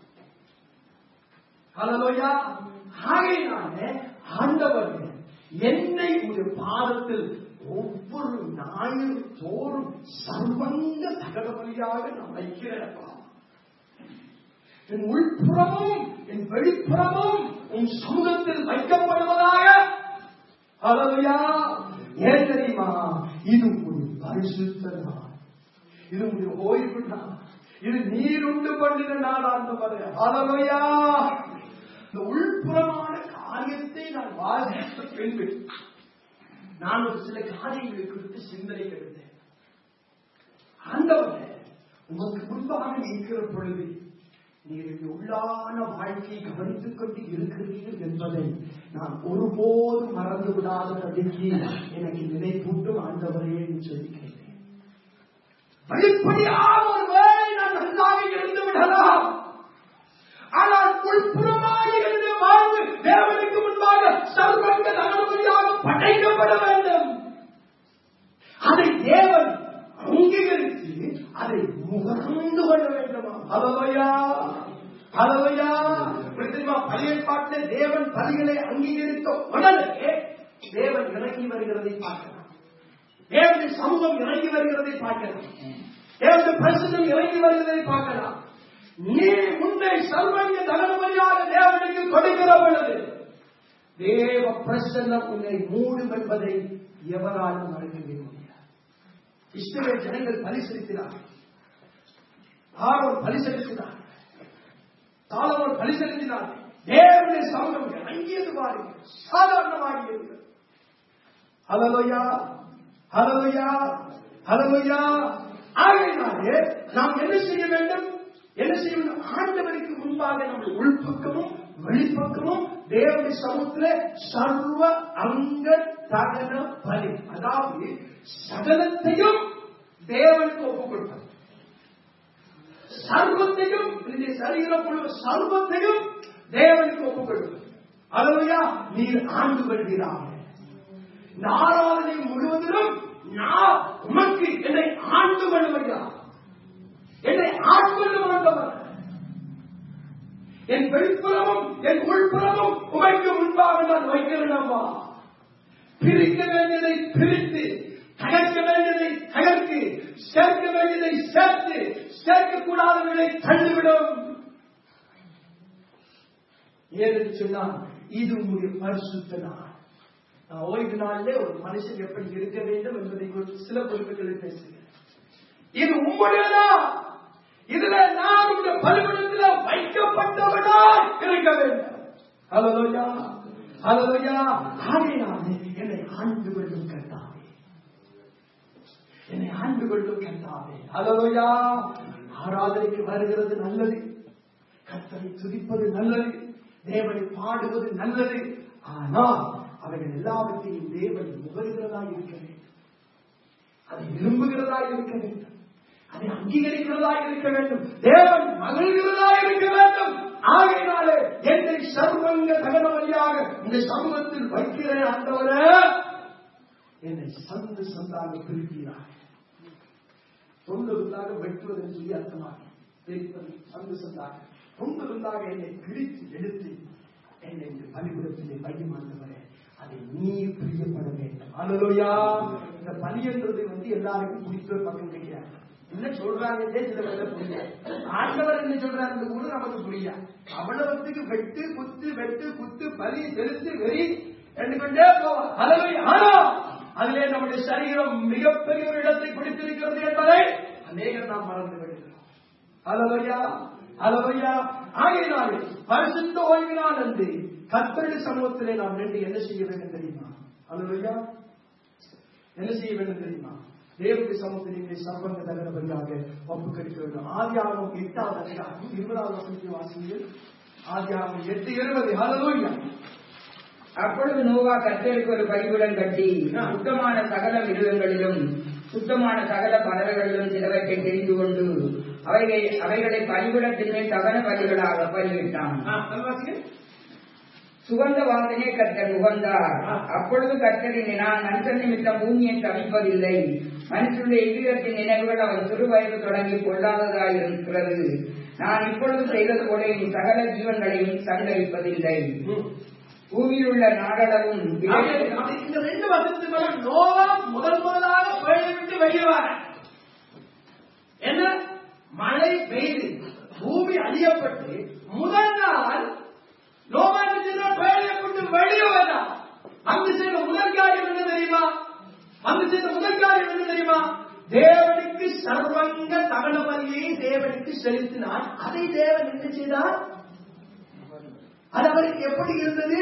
ஹalleluya ஆகையினாலே ஆண்டவர் என்னை உடைய பாதத்தில் ஒவ்வொரு ஞாயிறு தோறும் சர்வங்க தகவலியாக நான் வைக்கிறேன்ப்பா என் உள்புறமும் என் வெளிப்புறமும் உன் சமூகத்தில் வைக்கப்படுவதாக ஹalleluya ஏன் தெரியுமா இது ஒரு பரிசுத்த நாள் இது உடைய ஓய்வு நாள் இது நீர் உண்டு பண்ணின நாள் ஆண்டவரே ஹalleluya இந்த உள்புறமான காரியத்தை நான் வாசித்த பின்பு நான் ஒரு சில காரியங்களை குறித்து சிந்தனை எடுத்தேன் ஆண்டவரே உமக்கு முன்பாக நிற்கிற பொழுது நீர் இந்த உள்ளான வாழ்க்கையை கவனித்துக் கொண்டு இருக்கிறீர்கள் என்பதை நான் ஒருபோதும் மறந்து விடாதபடிக்கு எனக்கு நினைப்பூட்டும் ஆண்டவரே என்று சொல்லி கேட்டேன் வெளிப்படையாக ஒரு வேளை நான் நன்றாக இருந்து விடலாம் ஆனால் உள்புறமாக இருந்த வாழ்வு தேவனுக்கு முன்பாக சர்வங்க தகவலியாக படைக்கப்பட வேண்டும் அதை தேவன் அங்கீகரித்து அதை முகர்ந்து கொள்ள வேண்டுமா அலவையா அலவையா தெரியுமா பழைய பாட்டில் தேவன் பலிகளை அங்கீகரித்த உடனே தேவன் இறங்கி வருகிறதை பார்க்கலாம் தேவனுடைய சமூகம் இறங்கி வருகிறதை பார்க்கலாம் தேவனுடைய பிரசனம் இறங்கி வருகிறதை பார்க்கலாம் நீ உன்னை சர்வங்க தகவலியாக தேவனுக்கு கொடுக்கிற பொழுது தேவ பிரசன்னம் உன்னை மூடும் என்பதை எவராலும் மறுக்கவே முடியாது இஸ்ரவேல் ஜனங்கள் பலி செலுத்தினார்கள் ஆரோன் பலி செலுத்தினார் சாலமோன் பலி செலுத்தினார் தேவனுடைய சமூகம் இறங்கியது பாருங்க சாதாரணமாகியது ஹலலோயா ஹலலோயா ஹலலோயா ஆகையினாலே நாம் என்ன செய்ய வேண்டும் என்ன செய்ய வேண்டும் ஆண்டவருக்கு முன்பாக நம்முடைய உள்பக்கமும் வெளிப்பக்கமும் தேவனுடைய சமூகத்திலே சர்வ அங்க தகன பலி அதாவது சகலத்தையும் தேவனுக்கு ஒப்புக் கொடுப்பது சர்வத்தையும் இந்த சரீரம் முழு சர்வத்தையும் தேவனுக்கு ஒப்புக் கொடுப்பது அதுவையா நீர் ஆண்டு கொள்கிறார் இந்த ஆராதனை முழுவதிலும் நான் உமக்கு என்னை ஆண்டு கொள்வையா என்னை ஆட்கொண்டு வந்தவர் என் வெளிப்புறமும் என் உள்புறமும் உமைக்கு முன்பாக நான் வைக்கிறேனம்மா பிரிக்க வேண்டியதை பிரித்து தகர்க்க வேண்டியதை தகர்க்கு சேர்க்க வேண்டியதை சேர்த்து சேர்க்கக்கூடாதவர்களை தள்ளிவிடும் ஏன்னு சொன்னால் இது உங்களுடைய பரிசுத்த நாள் நான் ஓய்வு நாளிலே ஒரு மனுஷன் எப்படி இருக்க வேண்டும் என்பதை குறித்து சில பொறுப்புகளை பேசுகிறேன் இது உங்களுடையதா இதுல நான் உங்களுடைய பலிபடத்தில் வைக்கப்பட்டவனா இருக்க வேண்டும் ஹலோயா ஹலோயா ஆகையினாலே என்னை ஆண்டு கொள்ளும் கர்த்தாவே என்னை ஆண்டு கொள்ளும் கர்த்தாவே ஹலோயா ஆராதனைக்கு வருகிறது நல்லது கர்த்தரை துதிப்பது நல்லது தேவனை பாடுவது நல்லது ஆனால் அவைகள் எல்லாவற்றையும் தேவன் முகர்கிறதா இருக்க வேண்டும் அதை விரும்புகிறதா இருக்க வேண்டும் அதை அங்கீகரிக்கிறதா இருக்க வேண்டும் தேவன் மகிழ்கிறதா இருக்க வேண்டும் ஆகையினாலே என்னை சர்வங்க தகன வழியாக இந்த சமூகத்தில் வைக்கிறேன் ஆண்டவரே என்னை சந்து சந்தாக பிரிக்கிறார் தொண்டருந்தாக வெட்டுவது என்று சொல்லி அர்த்தமாக பிரிப்பது சந்து சந்தாக தொண்டருந்தாக என்னை பிரித்து எடுத்து என்னை இந்த பலிபுரத்திலே மையமாண்டவரே அதை நீ பிரியப்பட வேண்டும் அலலோயா இந்த பலி என்றது வந்து எல்லாருக்கும் பிடித்த ஒரு பக்கம் கிடையாது என்ன சொல்றாங்கன்னே சில பேர புரியாது ஆண்டவர் என்ன சொல்றாரு கூட நமக்கு புரியாது அவ்வளவுக்கு வெட்டு குத்து வெட்டு குத்து பலி செலுத்து வெறி என்று கொண்டே போவார் அலவை ஆனா அதிலே நம்முடைய சரீரம் மிகப்பெரிய ஒரு இடத்தை பிடித்திருக்கிறது என்பதை அநேகர் நாம் மறந்து விடுகிறோம் அலவையா அலவையா ஆகையினாலே பரிசுத்த ஓய்வினால் என்று கத்தருடைய சமூகத்திலே நாம் நின்று என்ன செய்ய வேண்டும் தெரியுமா அலவையா என்ன செய்ய வேண்டும் தெரியுமா தேவனுடைய சமூகத்தில் நீங்கள் சர்வங்க தகனபடியாக ஒப்பு கடிக்க வேண்டும் ஆதியாகம் எட்டாவது அதிகாரம் இருபதாவது வசனத்தை வாசிங்கள் ஆதியாகம் எட்டு இருபது ஹalleluya அப்பொழுது நோவா கர்த்தருக்கு ஒரு பலிபீடம் கட்டி சுத்தமான சகல மிருகங்களிலும் சுத்தமான சகல பறவைகளிலும் சிலவற்றை தெரிந்து கொண்டு அவைகளை அவைகளை பலிபீடத்தின் மேல் சகல பலிகளாக பலியிட்டான் ஆ, நல்லா வாசிங்க. சுகந்த வாசனே கர்த்தர் உகந்தார் அப்பொழுது கர்த்தரின் நான் மனுஷன் நிமித்தம் பூமியை தவிப்பதில்லை மனுஷனுடைய இதயத்தின் நினைவுகள் அவன் சிறு வயது தொடங்கி கொள்ளாததாய் இருக்கிறது நான் இப்பொழுது செய்தது போல இனி சகல ஜீவன்களையும் சங்கரிப்பதில்லை ம். பூமியில் உள்ள நாடளவும் ஆகவே, அப்ப இந்த ரெண்டு வருஷத்துக்கு மேல நோவா முதல் முதலாக புயலை விட்டு வெளியே வர என்ன மழை பெய்து பூமி அழியப்பட்டு முதல் நாள் நோவா என்ன செய்தார்? புயலை விட்டு வெளியே வந்தார் அங்கு செய்த முதல் காரியம் என்ன தெரியுமா அங்கு செய்த முதல் காரியம் என்ன தெரியுமா தேவனுக்கு சர்வங்க தகன பலியை தேவனுக்கு செலுத்தினார் அதை தேவன் என்ன செய்தார் அது அவருக்கு எப்படி இருந்தது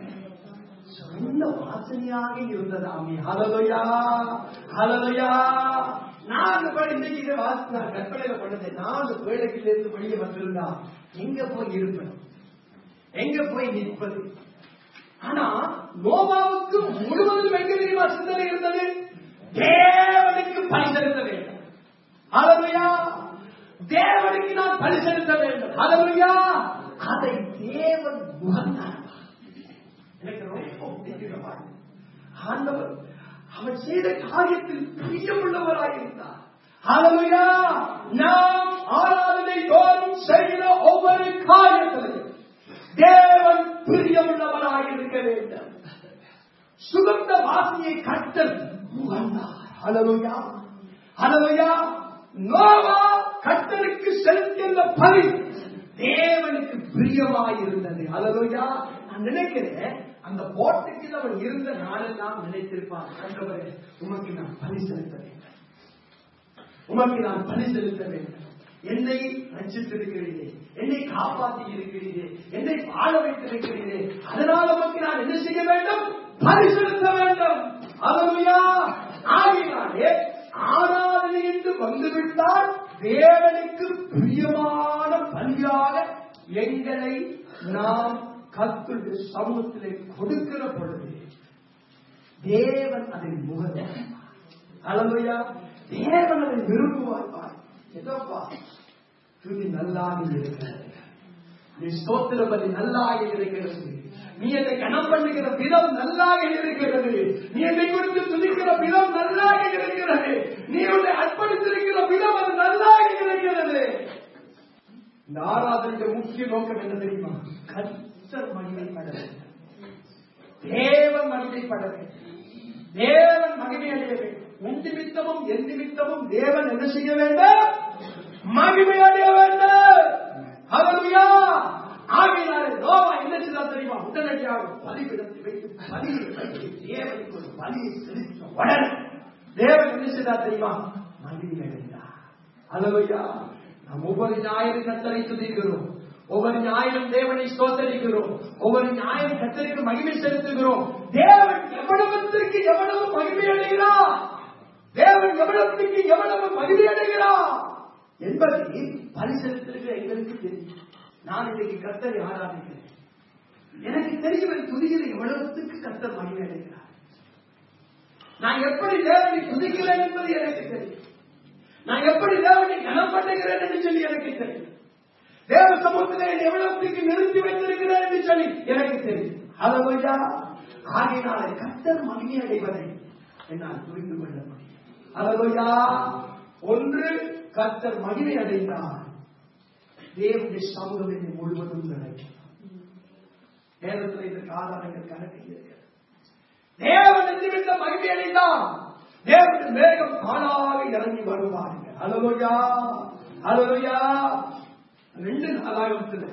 சொந்த வாசனையாக இருந்ததாமே ஹலலுயா ஹலலுயா நாலு பேர் இன்னைக்கு இதை வாசி நான் கற்பனையில பண்ணது நாலு பேழைகளில் இருந்து வெளியே வந்திருந்தா எங்க போய் இருப்பேன் எங்க போய் நிற்பது ஆனா நோபாவுக்கு முழுவதும் எங்க தெரியுமா சிந்தனை இருந்தது தேவனுக்கு பலி செலுத்த வேண்டும் ஹalleluya தேவனுக்கு நான் பலி செலுத்த வேண்டும் ஹalleluya அதை தேவன் உகந்தார் எனக்கு ரொம்ப பிடிக்கிற பாட்டு. ஆண்டவர் அவர் செய்த காரியத்தில் பிரியமுள்ளவராக இருந்தார் ஹalleluya நாம் ஆராதனை தோறும் செய்கிற ஒவ்வொரு காரியத்திலும் தேவன் பிரியமுள்ளவராக இருக்க வேண்டும் சுகந்த வாசியை கட்டல் முகந்தார் ஹalleluya ஹalleluya நோவா கட்டலுக்கு செலுத்திய பலி தேவனுக்கு பிரியமாய் இருந்தது ஹalleluya நான் நினைக்கிறேன் அந்த போட்டுக்கு அவன் இருந்த நாளெல்லாம் நினைத்திருப்பான் ஆண்டவரே உமக்கு நான் பலி செலுத்த வேண்டும் உமக்கு நான் பலி செலுத்த வேண்டும் என்னை ரச்சித்திருக்கிறீரே என்னை காப்பாற்றி இருக்கிறீரே என்னை வாழ வைத்திருக்கிறீரே அதனால் உமக்கு நான் என்ன செய்ய வேண்டும் பலி செலுத்த வேண்டும் அதுமையா ஆகினாலே ஆராதனை என்று வந்துவிட்டால் தேவனுக்கு பிரியமான பலியாக எங்களை நாம் கத்துடைய சமூகத்திலே கொடுக்கிற பொழுது தேவன் அதை முகந்தார் அலமையா தேவன் அதை விரும்புவார் எதப்பா துதி நல்லாக இருக்கிறது நீ ஸ்தோத்திர பலி நல்லாக இருக்கிறது நீ என்னை கணம் பண்ணுகிற விதம் நல்லாக இருக்கிறது நீ என்னை குறித்து துதிக்கிற விதம் நல்லாக இருக்கிறது நீ உன்னை அர்ப்பணித்திருக்கிற விதம் அது நல்லாக இருக்கிறது இந்த ஆராதனுடைய முக்கிய நோக்கம் என்ன தெரியுமா கர்த்தர் மகிமைப்பட வேண்டும் தேவன் மகிமைப்பட வேண்டும் தேவன் மகிமை அடைய வேண்டும் உன் நிமித்தமும் என் நிமித்தமும் தேவன் என்ன செய்ய வேண்டும் மகிமை அடைய வேண்டும் ஹalleluya ஆகையினாலே நோவா என்ன செய்தார் தெரியுமா உடனடியாக பலிபிடத்தை வைத்து பலியை வைத்து தேவனுக்கு ஒரு பலியை செலுத்த உடனே தேவன் என்ன செய்தார் தெரியுமா மகிமை அடைந்தார் ஹalleluya நாம் ஒவ்வொரு ஞாயிறு கத்தரை துதிக்கிறோம் ஒவ்வொரு ஞாயிறும் தேவனை ஸ்தோத்தரிக்கிறோம் ஒவ்வொரு ஞாயிறு கத்தருக்கு மகிமை செலுத்துகிறோம் தேவன் எவ்வளவுத்திற்கு எவ்வளவு மகிமை அடைகிறார் தேவன் எவ்வளவுக்கு எவ்வளவு மகிமை அடைகிறார் என்பதை பலி செலுத்திருக்கிற எங்களுக்கு தெரியும் நான் இன்னைக்கு கத்தரை ஆராதிக்கிறேன் எனக்கு தெரியும் துதிகிற எவ்வளவுக்கு கத்தர் மகிமை அடைகிறார் நான் எப்படி தேவனை துதிக்கிறேன் என்பது எனக்கு தெரியும் நான் எப்படி தேவனை கனம் பண்ணுகிறேன் என்று சொல்லி எனக்கு தெரியும் தேவ சமூகத்தில் என்னை எவ்வளவுக்கு நிறுத்தி வைத்திருக்கிறேன் என்று சொல்லி எனக்கு தெரியும் அதுவா ஆகையினாலே கத்தர் மகிமை அடைவதை என்னால் புரிந்து கொள்ள முடியும் அதுவா ஒன்று கத்தர் மகிமை அடைந்தார் தேவனுடைய சமூகம் என்னை முழுவதும் கிடைக்கும் வேதத்தில் இதற்கு ஆதாரங்கள் கணக்கு இருக்கிறது தேவன் நிமித்த மகிமை அடைந்தார் தேவனுடைய மேகம் தானாக இறங்கி வருவார்கள் அலலுயா அலலுயா ரெண்டு நாளாகத்தில்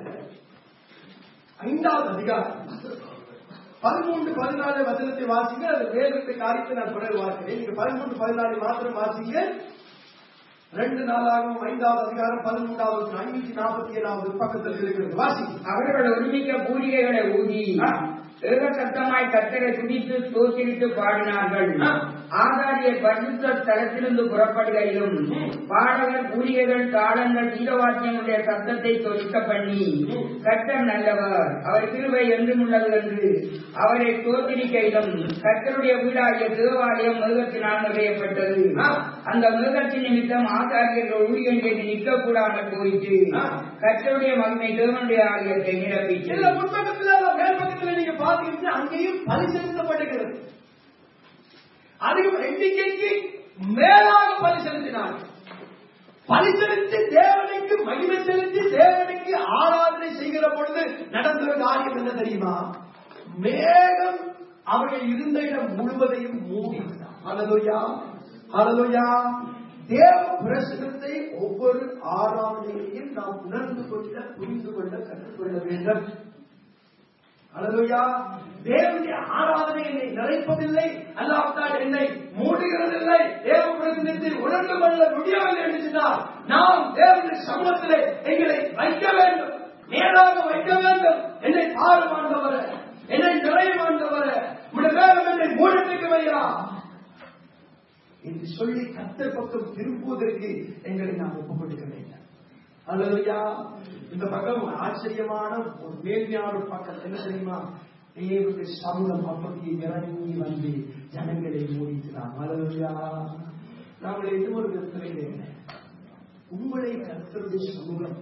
ஐந்தாவது அதிகாரம் பதிமூன்று பதினாலு வசனத்தை வாசிங்க அது வேறு காரியத்தை நான் பிறகு வாசிக்கிறேன் நீங்க பதிமூன்று பதினாலு மாத்திரம் வாசிங்க ரெண்டு நாளாகவும் ஐந்தாவது அதிகாரம் பதிமூன்றாவது ஐநூத்தி நாற்பத்தி ஏழாவது பக்கத்தில் இருக்கிறது வாசி அவர்கள் ஒருமிக்க பூரிகைகளை ஊதி ஆ. ஏக சத்தமாய் கத்தரை துடித்து ஸ்தோத்திரித்து பாடினார்கள் ஆ. ஆதாரியர் பரிசுத்த ஸ்தலத்திலிருந்து புறப்படுகையிலும் பாடகர் ஊழியர்கள் தாளங்கள் கீதவாத்தியங்களுடைய சத்தத்தை தொழிக்க பண்ணி கர்த்தர் நல்லவர் அவர் கிருபை என்றும் உள்ளது என்று அவரை தோற்றிருக்கையிலும் கர்த்தருடைய வீடாகிய தேவாலயம் மிருகத்தினால் நிறையப்பட்டது அந்த மிருகத்தின் நிமித்தம் ஆசாரியர்கள் ஊழியம் செய்து நிற்கக்கூடாமல் போயிட்டு கர்த்தருடைய மகிமை தேவனுடைய ஆலயத்தை இதுல நிரப்பிச்சு முன்பக்கத்துல மேல் பக்கத்துல நீங்க பாத்தீங்கன்னா அங்கேயும் பலி செலுத்தப்படுகிறது அதிகம் எண்ணிக்கைக்கு மேலாக பலி செலுத்தினார்கள் பலி செலுத்தி தேவனுக்கு மகிமை செலுத்தி தேவனுக்கு ஆராதனை செய்கிற பொழுது நடந்த ஒரு காரியம் என்ன தெரியுமா மேகம் அவர்கள் இருந்த இடம் முழுவதையும் மூடி அலலுயா அலலுயா தேவ பிரசனத்தை ஒவ்வொரு ஆராதனையையும் நாம் உணர்ந்து கொள்ள புரிந்து கொள்ள கற்றுக்கொள்ள வேண்டும் அலலுயா தேவனுடைய ஆராதனை என்னை நிறைப்பதில்லை அல்லாவிட்டால் என்னை மூடுகிறதில்லை தேவ பிரசனத்தை உணர்ந்து கொள்ள முடியவில்லை என்று சொன்னால் நாம் தேவனுடைய சமூகத்திலே எங்களை வைக்க வேண்டும் நேராக வைக்க வேண்டும் என்னை பாரமாண்டவர என்னை நிறைவாண்டவர உடைய வேகம் என்னை மூடத்துக்கு வையா என்று சொல்லி கத்தர் பக்கம் திரும்புவதற்கு எங்களை நாம் ஒப்புக் கொடுக்க வேண்டும் அல்லதுயா இந்த பக்கம் ஆச்சரியமான ஒரு மேன்மையான ஒரு பக்கம் என்ன தெரியுமா தேவனுடைய சமூகம் அப்படியே இறங்கி வந்து ஜனங்களை மூடிக்கிறான் அல்லதுயா நாங்கள் இன்னும் ஒரு விதத்திலே உங்களை கத்தருடைய சமூகம்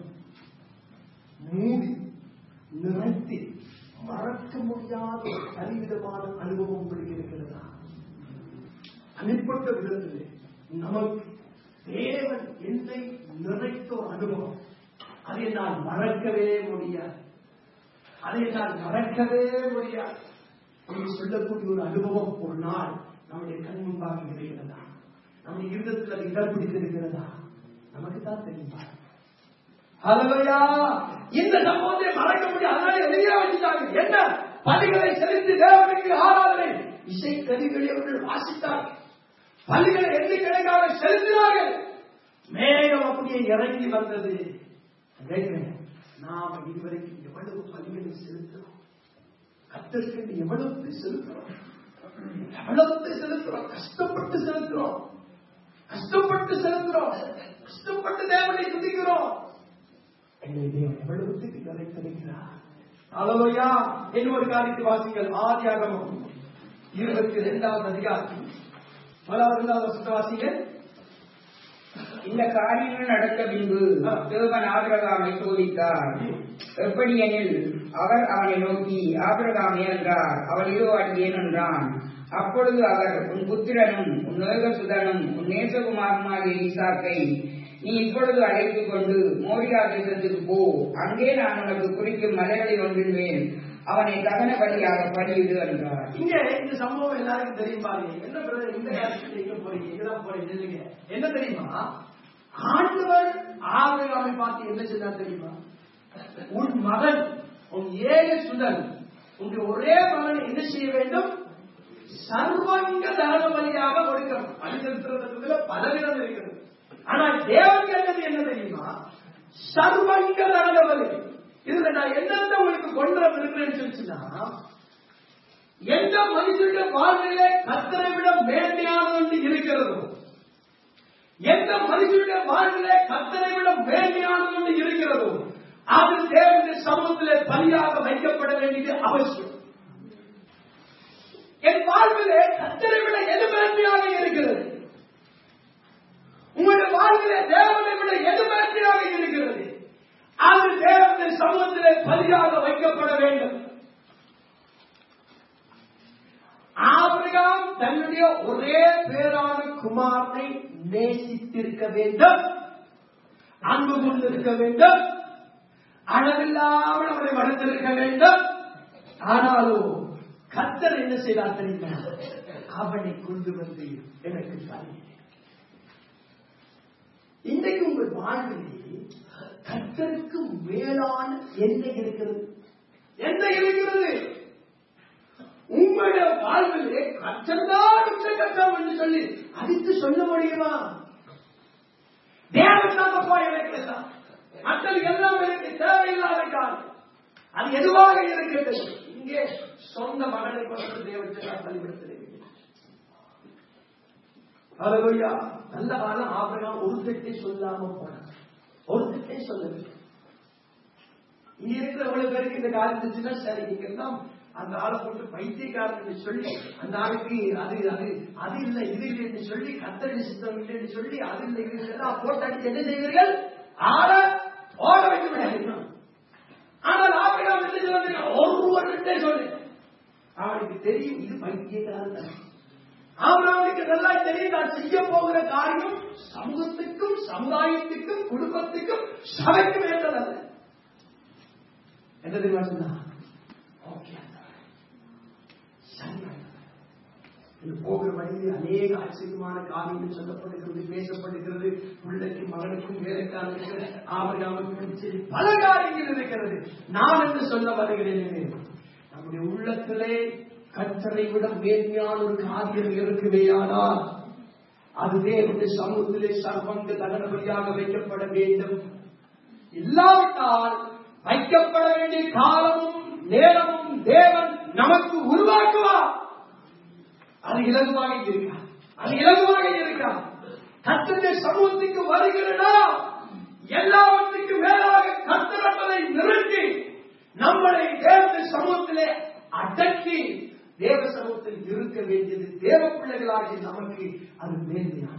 மூடி நிறைத்து மறக்க முடியாத ஒரு பரிவிதமான அனுபவம் உங்களுக்கு இருக்கிறதா தனிப்பட்ட விதத்திலே நமக்கு தேவன் என்னை நிறைத்த ஒரு அனுபவம் அதை நான் மறக்கவே முடியாது அதை நான் மறக்கவே முடியாது என்று சொல்லக்கூடிய ஒரு அனுபவம் ஒரு நாள் நம்முடைய கண் முன்பாக இருக்கிறதா நம்முடைய இருதத்தில் அது இடம் பிடித்திருக்கிறதா நமக்கு தான் தெரியுமா ஹalleluya இந்த சம்பவத்தை மறக்க முடியாது அதனால எதையா வச்சுட்டாங்க என்ன பலிகளை செலுத்தி தேவனுக்கு ஆராதனை இசை கருவிகளை அவர்கள் வாசித்தார்கள் பலிகளை எண்ணிக்கணக்காக செலுத்தினார்கள் மேகம் அப்படியே இறங்கி வந்தது கேட்கிறேன் நாம் இதுவரைக்கும் எவ்வளவு பலிகளை செலுத்துறோம் கத்தருக்கு எவ்வளவு செலுத்துறோம் எவ்வளவு செலுத்துறோம் கஷ்டப்பட்டு செலுத்துறோம் கஷ்டப்பட்டு செலுத்துறோம் கஷ்டப்பட்டு தேவனை துதிக்கிறோம் என்னை தேவன் எவ்வளவுக்கு நிறைத்திருக்கிறார் அலோயா இன்னொரு காரியத்தை வாசிங்கள் ஆதியாகமம் இருபத்தி இரண்டாவது அதிகாரம் முதலாவது இரண்டாவது வசனத்தை வாசிங்க இந்த காரியங்கள் நடக்க பின்பு தேவன் ஆபிரகாமை சோதித்தார் எப்படி எனில் அவர் அவனை நோக்கி ஆபிரகாமே என்றார் அவள் இதோ அடியேன் என்றான் அப்பொழுது அவர் உன் புத்திரனும் உன் நேகசுதனும் உன் நேசகுமாரனாகிய ஈசாக்கை நீ இப்பொழுது அழைத்துக் கொண்டு மோரியா தேசத்துக்கு போ அங்கே நான் உனக்கு குறிக்கும் மலைகளில் ஒன்றின் மேல் அவனை தகன பலியாக பலியிடு என்றார் இங்க இந்த சம்பவம் எல்லாருக்கும் தெரியும் பாருங்க என்ன பிரதர் இந்த காலத்துல எங்க போறீங்க எங்கதான் போறீங்க இல்லைங்க என்ன தெரியுமா ஆண்டவர் ஆபிரகாமை பார்த்து என்ன சொன்னார் தெரியுமா உன் மகன் உன் ஏழு சுதன் உங்க ஒரே மகனை என்ன செய்ய வேண்டும் சர்வங்க தகன பலியாக கொடுக்கணும் பலிசெலுத்துறதுல பலவிதம் இருக்கிறது ஆனா தேவன் கேட்டது என்ன தெரியுமா சர்வங்க தகன பலி இதுல நான் என்னென்ன உங்களுக்கு கொண்டு வந்திருக்கிறேன்னு சொல்லிச்சுன்னா எந்த மனுஷனுடைய வாழ்விலே கத்தரை விட மேன்மையானது என்று இருக்கிறதோ எந்த மனுஷனுடைய வாழ்விலே கத்தரை விட மேன்மையானது என்று இருக்கிறதோ அது தேவனுடைய சமூகத்திலே பலியாக வைக்கப்பட வேண்டியது அவசியம் என் வாழ்விலே கத்தரை விட எது மேன்மையாக இருக்கிறது உங்களுடைய வாழ்விலே தேவனை விட எது மேன்மையாக இருக்கிறது அது தேவனுடைய சமூகத்திலே பலியாக வைக்கப்பட வேண்டும் ஆபிரகாம் தன்னுடைய ஒரே பேரான குமாரனை நேசித்திருக்க வேண்டும் அன்பு கொண்டிருக்க வேண்டும் அளவில்லாமல் அவரை வளர்த்திருக்க வேண்டும் ஆனாலும் கத்தர் என்ன செய்தார் தெரியுமா அவனை கொண்டு வந்து எனக்கு தாங்கினேன் இன்றைக்கு உங்கள் வாழ்விலே கத்தருக்கு மேலான என்ன இருக்கிறது என்ன இருக்கிறது உங்களுடைய வாழ்விலே கற்றந்தான் உச்சகட்டம் என்று சொல்லி அடித்து சொல்ல முடியுமா தேவன் தான் போய் எனக்கு மக்கள் எல்லாம் எனக்கு தேவையில்லாத காலம் அது எதுவாக இருக்கிறது இங்கே சொந்த மகனை கொண்டு தேவன் பலிபடுத்த ஹalleluya நல்ல காலம் ஆபிரகாம் ஒரு திட்டை சொல்லாம போனான் ஒரு திட்டை சொல்லவில்லை இங்க இருக்கிற எவ்வளவு பேருக்கு இந்த காலம் இருந்துச்சுன்னா சரி நீங்க எல்லாம் அந்த ஆளை போட்டு பைத்தியக்காரன் சொல்லி அந்த ஆளுக்கு அது அது அது இல்லை இது இல்லை என்று சொல்லி கத்தரி சித்தம் இல்லை என்று சொல்லி அது இல்லை இது இல்லை எல்லாம் போட்டு அடிச்சு என்ன செய்வீர்கள் ஆளை ஓட வைக்க முடியாது ஆனால் ஆபிரகாம் என்ன சொல்லுங்க ஒருவர்கிட்ட சொல்லு அவனுக்கு தெரியும் இது பைத்தியக்காரன் தான் ஆபிரகாமுக்கு நல்லா தெரியும் நான் செய்ய போகிற காரியம் சமூகத்துக்கும் சமுதாயத்துக்கும் குடும்பத்துக்கும் சபைக்கும் ஏற்றதல்ல என்ன தெரியுமா சொன்னா ஓகே சரி இது போகிற வழியில் அநேக ஆச்சரியமான காரியங்கள் சொல்லப்படுகிறது பேசப்படுகிறது பிள்ளைக்கும் மகனுக்கும் வேலைக்காரனுக்கு ஆபரியாவுக்கும் சரி பல காரியங்கள் இருக்கிறது நான் என்று சொல்ல வருகிறேன் நம்முடைய உள்ளத்திலே கற்றரை விட மேன்மையான ஒரு காரியம் இருக்குவேயானால் அது தேவனுடைய சமூகத்திலே சர்வங்க தகனபடியாக வைக்கப்பட வேண்டும் இல்லாவிட்டால் வைக்கப்பட வேண்டிய காலமும் நேரமும் தேவன் நமக்கு உருவாக்குவார் அது இலகுவாக இருக்கா அது இலகுவாக இருக்கா கத்தருடைய சமூகத்துக்கு வருகிறனா எல்லாவற்றுக்கும் மேலாக கத்தரப்பதை நிறுத்தி நம்மளை தேவனுடைய சமூகத்திலே அடக்கி தேவ சமூகத்தில் இருக்க வேண்டியது தேவ பிள்ளைகளாகிய நமக்கு அது மேன்மையான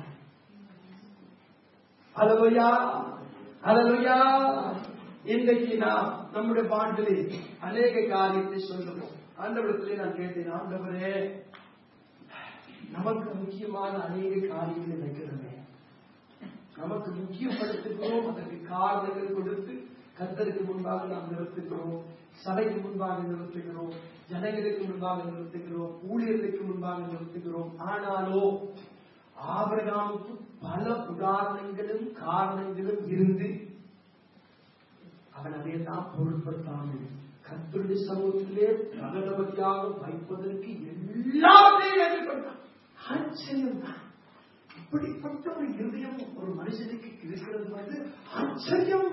அலலுயா அலலுயா இன்றைக்கு நாம் நம்முடைய பாட்டிலே அநேக காரியத்தை சொல்லுவோம் ஆண்டவரத்திலே நான் கேட்டேன் ஆண்டவரே நமக்கு முக்கியமான அநேக காரியங்கள் இருக்கிறது நமக்கு முக்கியப்படுத்துகிறோம் அதற்கு காரணங்கள் கொடுத்து கத்தருக்கு முன்பாக நாம் நிறுத்துகிறோம் சபைக்கு முன்பாக நிறுத்துகிறோம் ஜனங்களுக்கு முன்பாக நிறுத்துகிறோம் ஊழியர்களுக்கு முன்பாக நிறுத்துகிறோம் ஆனாலோ ஆபரகாமுக்கு பல உதாரணங்களும் காரணங்களும் இருந்து அவன் அதையெல்லாம் பொருட்படுத்தாமல் கத்தருடைய சமூகத்திலே பிரகடபதியாக வைப்பதற்கு எல்லாத்தையும் ஏற்றுக்கொண்டான் ஆச்சரியம் தான் இப்படிப்பட்ட ஒரு இருதயம் ஒரு மனுஷனுக்கு இருக்கிறது வந்து ஆச்சரியம்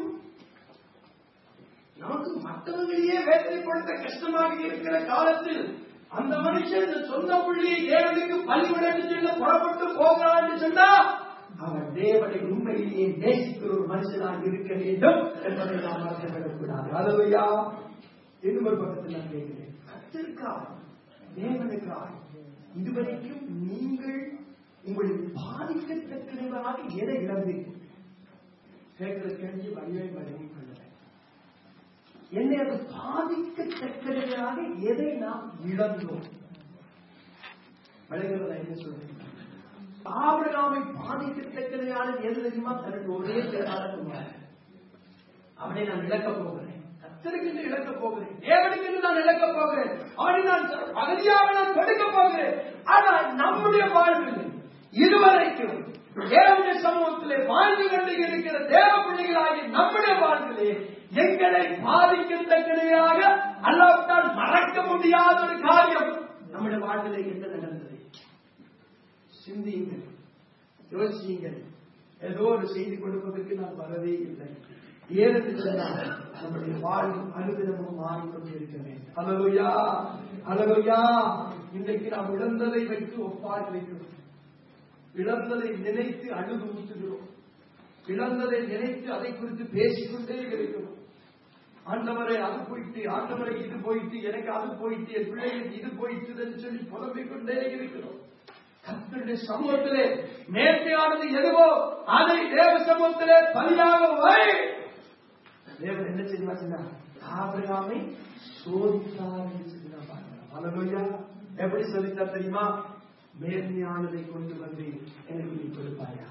நமக்கு மற்றவங்களையே வேதனைப்படுத்த கஷ்டமாக இருக்கிற காலத்தில் அந்த மனுஷன் இந்த சொந்த புள்ளியை தேவனுக்கு பலிவிடன்னு சொல்ல புறப்பட்டு போகிறான்னு சொன்னா அவன் தேவனை உண்மையிலேயே நேசிக்கிற ஒரு மனுஷனாக இருக்க வேண்டும் என்பதை நாம் மறந்துவிடக்கூடாது அதுவையா இன்னொரு பக்கத்தில் நான் கேட்கிறேன் கத்திற்காக தேவனுக்காக இதுவரைக்கும் நீங்கள் உங்களை பாதிக்கத்தக்கதாக எதை இழந்தீர்கள் கேட்கிற கேள்வி வழியை வழங்கிக் கொள்ளுங்கள் என்னை அது பாதிக்கத்தக்கதாக எதை நாம் இழந்தோம் விளைகிறதா என்ன சொல்றேன் ஆபிரகாமை பாதிக்கத்தக்கதையான எது தெரியுமா தனக்கு ஒரே பேரான குமாரன் அவனை நான் இழக்கப் போகிறேன் கத்தருக்கு என்று இழக்கப் போகிறேன் தேவனுக்கு என்று நான் இழக்கப் போகிறேன் அவனை நான் பகுதியாக நான் கொடுக்க போகிறேன் ஆனால் நம்முடைய வாழ்வில் இதுவரைக்கும் தேவனுடைய சமூகத்திலே வாழ்ந்து கொண்டு இருக்கிற தேவ பிள்ளைகளாகி நம்முடைய வாழ்விலே எங்களை பாதிக்கத்தக்கதையாக அல்லாவிட்டால் மறக்க முடியாத ஒரு காரியம் நம்முடைய வாழ்விலே என்ன நடந்தது சிந்தியுங்கள் யோசியுங்கள் ஏதோ ஒரு செய்தி கொடுப்பதற்கு நான் வரவே இல்லை ஏனென்று சொன்னால் நம்முடைய வாழ்வு அனுதினமும் மாறிக்கொண்டு இருக்க வேண்டும் அலலுயா அலலுயா இன்றைக்கு நாம் இழந்ததை வைத்து ஒப்பாரி வைக்கிறோம் இழந்ததை நினைத்து அழுது ஊற்றுகிறோம் இழந்ததை நினைத்து அதை குறித்து பேசிக்கொண்டே இருக்கிறோம் ஆண்டவரை அது போயிட்டு ஆண்டவரை இது போயிட்டு எனக்கு அது போயிட்டு என் பிள்ளைகளுக்கு இது போயிட்டுன்னு சொல்லி புலம்பிக் கொண்டே இருக்கிறோம் கத்தருடைய சமூகத்திலே நேர்மையானது எதுவோ அதை தேவ சமூகத்திலே பலியாக வை தேவன் என்ன செய்வா சொன்னார் ஆபிரகாமை சோதித்தார் என்று சொல்லிதான் பாருங்க ஹalleluya எப்படி சொல்லித்தார் தெரியுமா மேன்மையானதை கொண்டு வந்து எனக்கு நீ கொடுப்பாயா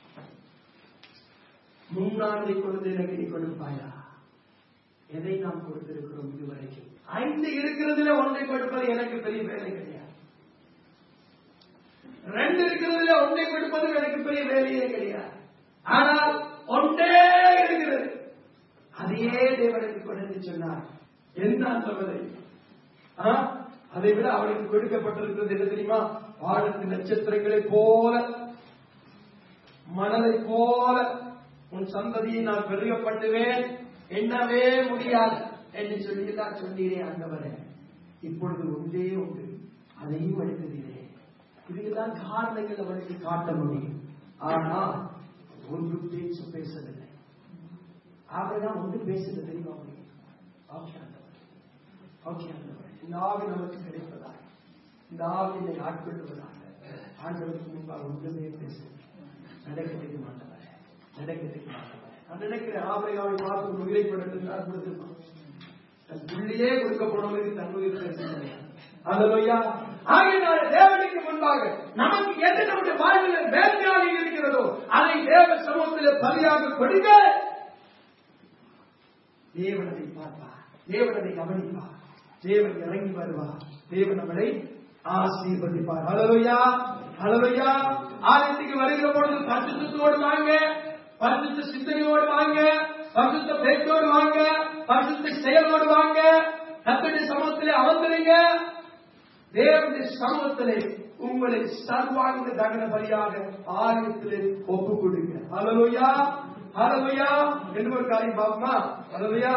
முன்னானதை கொண்டு எனக்கு நீ கொடுப்பாயா எதை நாம் கொடுத்திருக்கிறோம் இதுவரைக்கும் ஐந்து இருக்கிறதுல ஒன்றை கொடுப்பது எனக்கு பெரிய வேலை கிடையாது ரெண்டு இருக்கிறதுல ஒன்றை கொடுப்பது எனக்கு பெரிய வேலையே கிடையாது ஆனால் ஒன்றே இருக்கிறது அதையே தேவனுக்கு கொண்டு சொன்னார் என்ன சொல்வதை ஆ? அதை விட அவனுக்கு கொடுக்கப்பட்டிருக்கிறது என்ன தெரியுமா வானத்து நட்சத்திரங்களை போல மணலை போல உன் சந்ததியை நான் பெருகப்பட்டுவேன் எண்ணவே முடியாது என்று சொல்லி தான் சொன்னீரே ஆண்டவரே இப்பொழுது ஒன்றே உண்டு அதையும் எடுக்கிறீரே இதுக்கெல்லாம் காரணங்கள் அவனுக்கு காட்ட முடியும் ஆனா ஒன்று பேச்சு பேசவில்லை ஆகதான் ஒன்று பேசுறது தெரியுமா உங்களுக்கு? ஓகே ஆண்டவரே. ஓகே ஆண்டவரே. இந்த ஆவி நமக்கு கிடைப்பதாக இந்த ஆவி என்னை ஆட்கொள்வதாக ஆண்டவருக்கு முன்பாக ஒன்றுமே பேச நடக்கிறதுக்கு மாட்டவரே நடக்கிறதுக்கு மாட்டவரே நான் நினைக்கிறேன் ஆபரையாவை பார்த்து உயிரை படுத்துகிறார் அற்புதமா தன் புள்ளியே கொடுக்கப்படவருக்கு தன் உயிர் பேசுகிறேன் அல்லையா ஆகையினால தேவனுக்கு முன்பாக நமக்கு எது நம்முடைய வாழ்வில் மேன்மையாக இருக்கிறதோ அதை தேவ சமூகத்தில் பலியாக கொடுங்க தேவனதை பார்ப்பார் தேவனதை கவனிப்பார் தேவன் இறங்கி வருவார் தேவன் அவனை ஆசீர்வதிப்பார் அலலுயா அலலுயா ஆலயத்துக்கு வருகிற பொழுது பரிசுத்தோடு வாங்க பரிசுத்த சிந்தனையோடு வாங்க பரிசுத்த பேச்சோடு வாங்க பரிசுத்த செயலோடு வாங்க கத்தடி சமூகத்திலே அமர்ந்துருங்க தேவனுடைய சமூகத்திலே உங்களை சர்வாங்க தகன பலியாக ஆலயத்திலே ஒப்பு கொடுங்க அலலுயா அலலுயா என்று ஒரு காரியம் பார்ப்போமா அலலுயா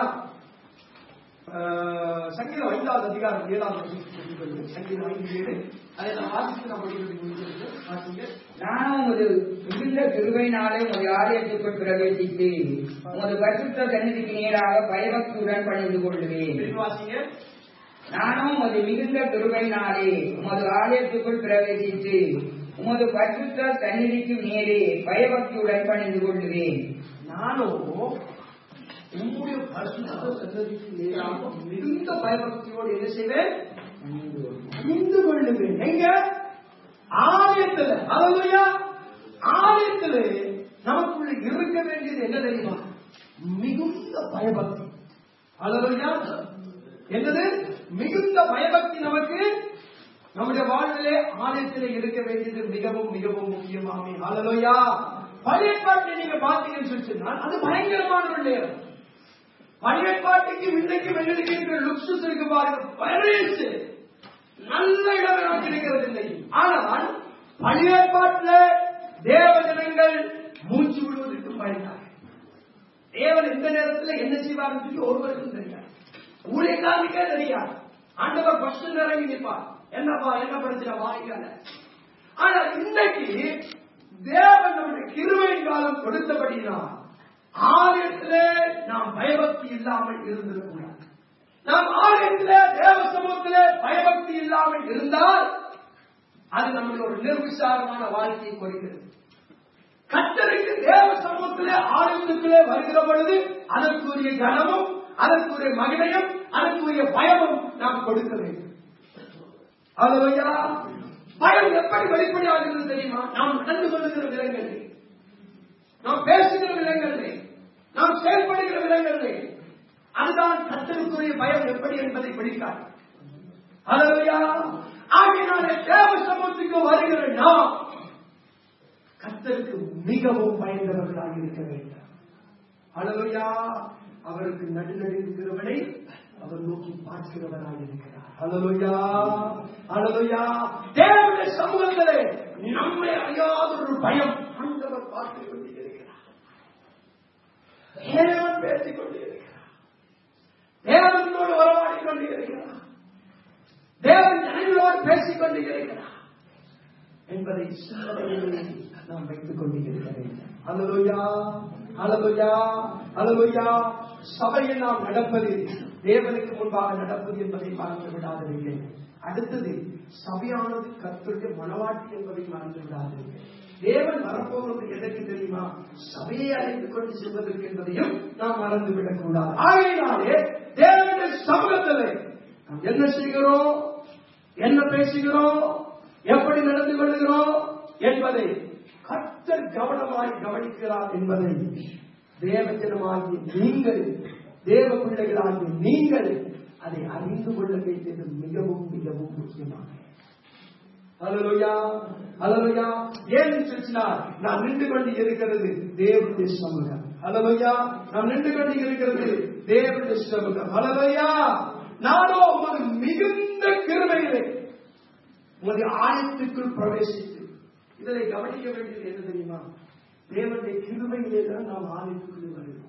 சங்கீதம் ஐந்தாவது அதிகாரம் ஏழாம் வசனம் சங்கீதம் ஐந்து ஏழு அதை நான் வாசித்து நான் படிக்கிறது முடிக்கிறது வாசிங்க நானும் உமது மிகுந்த கிருபையினாலே உமது ஆலயத்துக்குள் பிரவேசித்து உமது பரிசுத்த சந்நிதிக்கு நேராக பயபக்தியுடன் பணிந்து கொள்வேன் திருப்பி வாசிங்க நானும் உமது மிகுந்த கிருபையினாலே உமது ஆலயத்துக்குள் பிரவேசித்து உமது பரிசுத்த சந்நிதிக்கு நேரே பயபக்தியுடன் பணிந்து கொள்வேன் நானும் உம்முடைய பரிசுத்த சன்னதிக்கு நேராக மிகுந்த பயபக்தியோடு என்ன செய்வேன் அறிந்து கொள்ளுவேன் எங்க ஆலயத்துல அலலுயா ஆலயத்துல நமக்குள்ள இருக்க வேண்டியது என்ன தெரியுமா மிகுந்த பயபக்தி அலலுயா என்னது மிகுந்த பயபக்தி நமக்கு நம்முடைய வாழ்விலே ஆலயத்திலே இருக்க வேண்டியது மிகவும் மிகவும் முக்கியமாமே அலலுயா பழைய பாட்டை நீங்க பார்த்தீங்கன்னு சொல்லி சொன்னால் அது பயங்கரமான ஒரு நேரம் பழைய பாட்டுக்கு இன்றைக்கு வெளியிடுகின்ற லுக்ஸஸ் இருக்கு பாருங்க பரிசு நல்ல இடம் நமக்கு இருக்கிறது இல்லை ஆனால் பழைய பாட்டுல தேவ ஜனங்கள் மூச்சு விடுவதற்கும் பயந்தாங்க தேவன் எந்த நேரத்தில் என்ன செய்வார்னு சொல்லி ஒருவருக்கும் தெரியாது ஊழியக்காரனுக்கே தெரியாது ஆண்டவர் பஸ்ட் இறங்கி நிற்பார் என்னப்பா என்ன பிரச்சனை வாங்கிக்கல ஆனா இன்னைக்கு தேவன் நம்முடைய கிருமையின் காலம் கொடுத்தபடினால் ஆலயத்திலே நாம் பயபக்தி இல்லாமல் இருந்திருக்கூடாது நாம் ஆலயத்திலே தேவ சமூகத்திலே பயபக்தி இல்லாமல் இருந்தால் அது நம்முடைய ஒரு நிர்விசாரமான வாழ்க்கையை கொடுக்கிறது கத்தருக்கு தேவ சமூகத்திலே ஆலயத்துக்குள்ளே வருகிற பொழுது அதற்குரிய கனமும் அதற்குரிய மகிமையும் அதற்குரிய பயமும் நாம் கொடுக்க வேண்டும் அதுவையா பயம் எப்படி வெளிப்படையாகிறது தெரியுமா நாம் நடந்து கொள்ளுகிற விலங்குகளே நாம் பேசுகிற விலங்குகளே நாம் செயல்படுகிற விலங்குகளே அதுதான் கத்தருக்குரிய பயம் எப்படி என்பதை பிடிக்காது அதுவையா ஆகினாலே தேவ சமூகத்துக்கு வருகிற நாம் கத்தருக்கு மிகவும் பயந்தவர்களாக இருக்க வேண்டும் அழகையா அவருக்கு நடுநடுங்கிறவனை அவர் நோக்கி பார்க்கிறவராக இருக்கிறார் அழலுயா அழலுயா தேவனுடைய சமூகத்திலே நம்மை அறியாத ஒரு பயம் ஆண்டவர் பார்த்து கொண்டிருக்கிறார் தேவன் பேசிக் கொண்டிருக்கிறார் தேவனோடு உறவாடி கொண்டிருக்கிறார் தேவன் ஜனங்களோடு பேசிக் கொண்டிருக்கிறார் என்பதை சிந்தனையிலே நாம் வைத்துக் கொண்டிருக்க வேண்டும் அலலுயா அலலுயா அலலுயா சபையில் நாம் நடப்பது தேவனுக்கு முன்பாக நடப்பது என்பதை மறந்து விடாதீர்கள் அடுத்தது சபையானது கத்தருடைய மனவாட்டி என்பதை மறந்து விடாதீர்கள் தேவன் வரப்போவது எதற்கு தெரியுமா சபையை அழைத்துக் கொண்டு செல்வதற்கு என்பதையும் நாம் மறந்து விடக்கூடாது ஆகையினாலே தேவனுடைய சமூகத்திலே நாம் என்ன செய்கிறோம் என்ன பேசுகிறோம் எப்படி நடந்து கொள்ளுகிறோம் என்பதை கர்த்தர் கவனமாய் கவனிக்கிறார் என்பதை தேவஜனமாகிய நீங்கள் தேவ பிள்ளைகளாகிய நீங்கள் அதை அறிந்து கொள்ள வேண்டியது மிகவும் மிகவும் முக்கியமாக அலலுயா அலலுயா ஏன் சொன்னார் நான் நின்று கொண்டு இருக்கிறது தேவனுடைய சமூகம் அலலுயா நான் நின்று கொண்டு இருக்கிறது தேவனுடைய சமூகம் அலலுயா நானோ ஒரு மிகுந்த கிருமையிலே உங்களுடைய ஆயத்துக்குள் பிரவேசித்து இதனை கவனிக்க வேண்டியது என்ன தெரியுமா தேவனுடைய கிருமையிலே தான் நாம் ஆலயத்துக்குள்ளே வருகிறோம்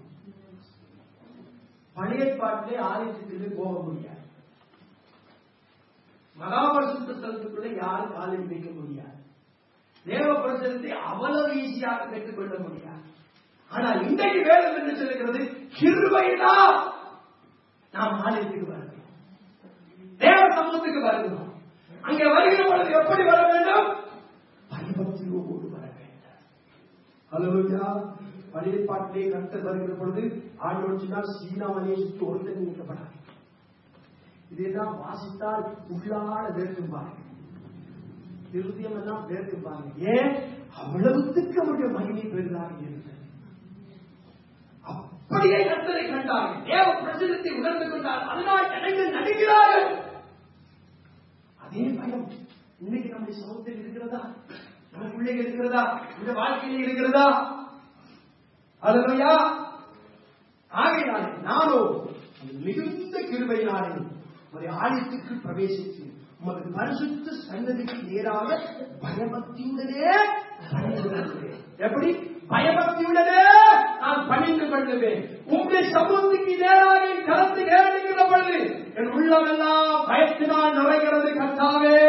பழைய பாட்டிலே ஆலயத்துக்குள்ளே போக முடியாது மகாபரிசுத்த ஸ்தலத்துக்குள்ள யாரும் காலில் வைக்க முடியாது தேவ பிரசனத்தை அவ்வளவு ஈஸியாக பெற்றுக்கொள்ள முடியாது ஆனா இன்றைக்கு வேதம் என்று சொல்லுகிறது கிருபையினா நாம் ஆலயத்துக்கு வரணும் தேவ சமூகத்துக்கு வரணும் அங்கே வருகிற பொழுது எப்படி வர வேண்டும் பயபக்தியோடு வர வேண்டும் அலுவயா பழைய பாட்டிலே கருத்து வருகிற பொழுது ஆண்டோடு சொன்னால் சீனா மலையை சுற்றி ஒருத்தர் நீக்கப்படாது இதைதான் வாசித்தால் உள்ளாட வேர்க்கும் பாருங்க இருதயம் எல்லாம் வேர்க்கும் பாருங்க ஏன் அவ்வளவுத்துக்கு அவருடைய மகிமை பெரிதாக இருந்தது அப்படியே கர்த்தரை கண்டார்கள் தேவ பிரசனத்தை உணர்ந்து கொண்டார் அதனால் ஜனங்கள் நடுகிறார்கள் அதே பயம் இன்னைக்கு நம்முடைய சமூகத்தில் இருக்கிறதா நமக்குள்ளே இருக்கிறதா இந்த வாழ்க்கையில் இருக்கிறதா அதுலையா ஆகையினாலே நானோ மிகுந்த கிருபையினாலே ஒரு ஆலயத்துக்கு பிரவேசித்து உமது பரிசுத்த சன்னதிக்கு நேராக பயபக்தியுடனே பணிந்து கொள்கிறேன். எப்படி பயபக்தியுடனே நான் பணிந்து கொள்ளுவேன் உங்களுடைய சமூகத்துக்கு நேராக என் கருத்து நேரடிக்கிற பொழுது என் உள்ளமெல்லாம் பயத்தினால் நிறைகிறது கர்த்தாவே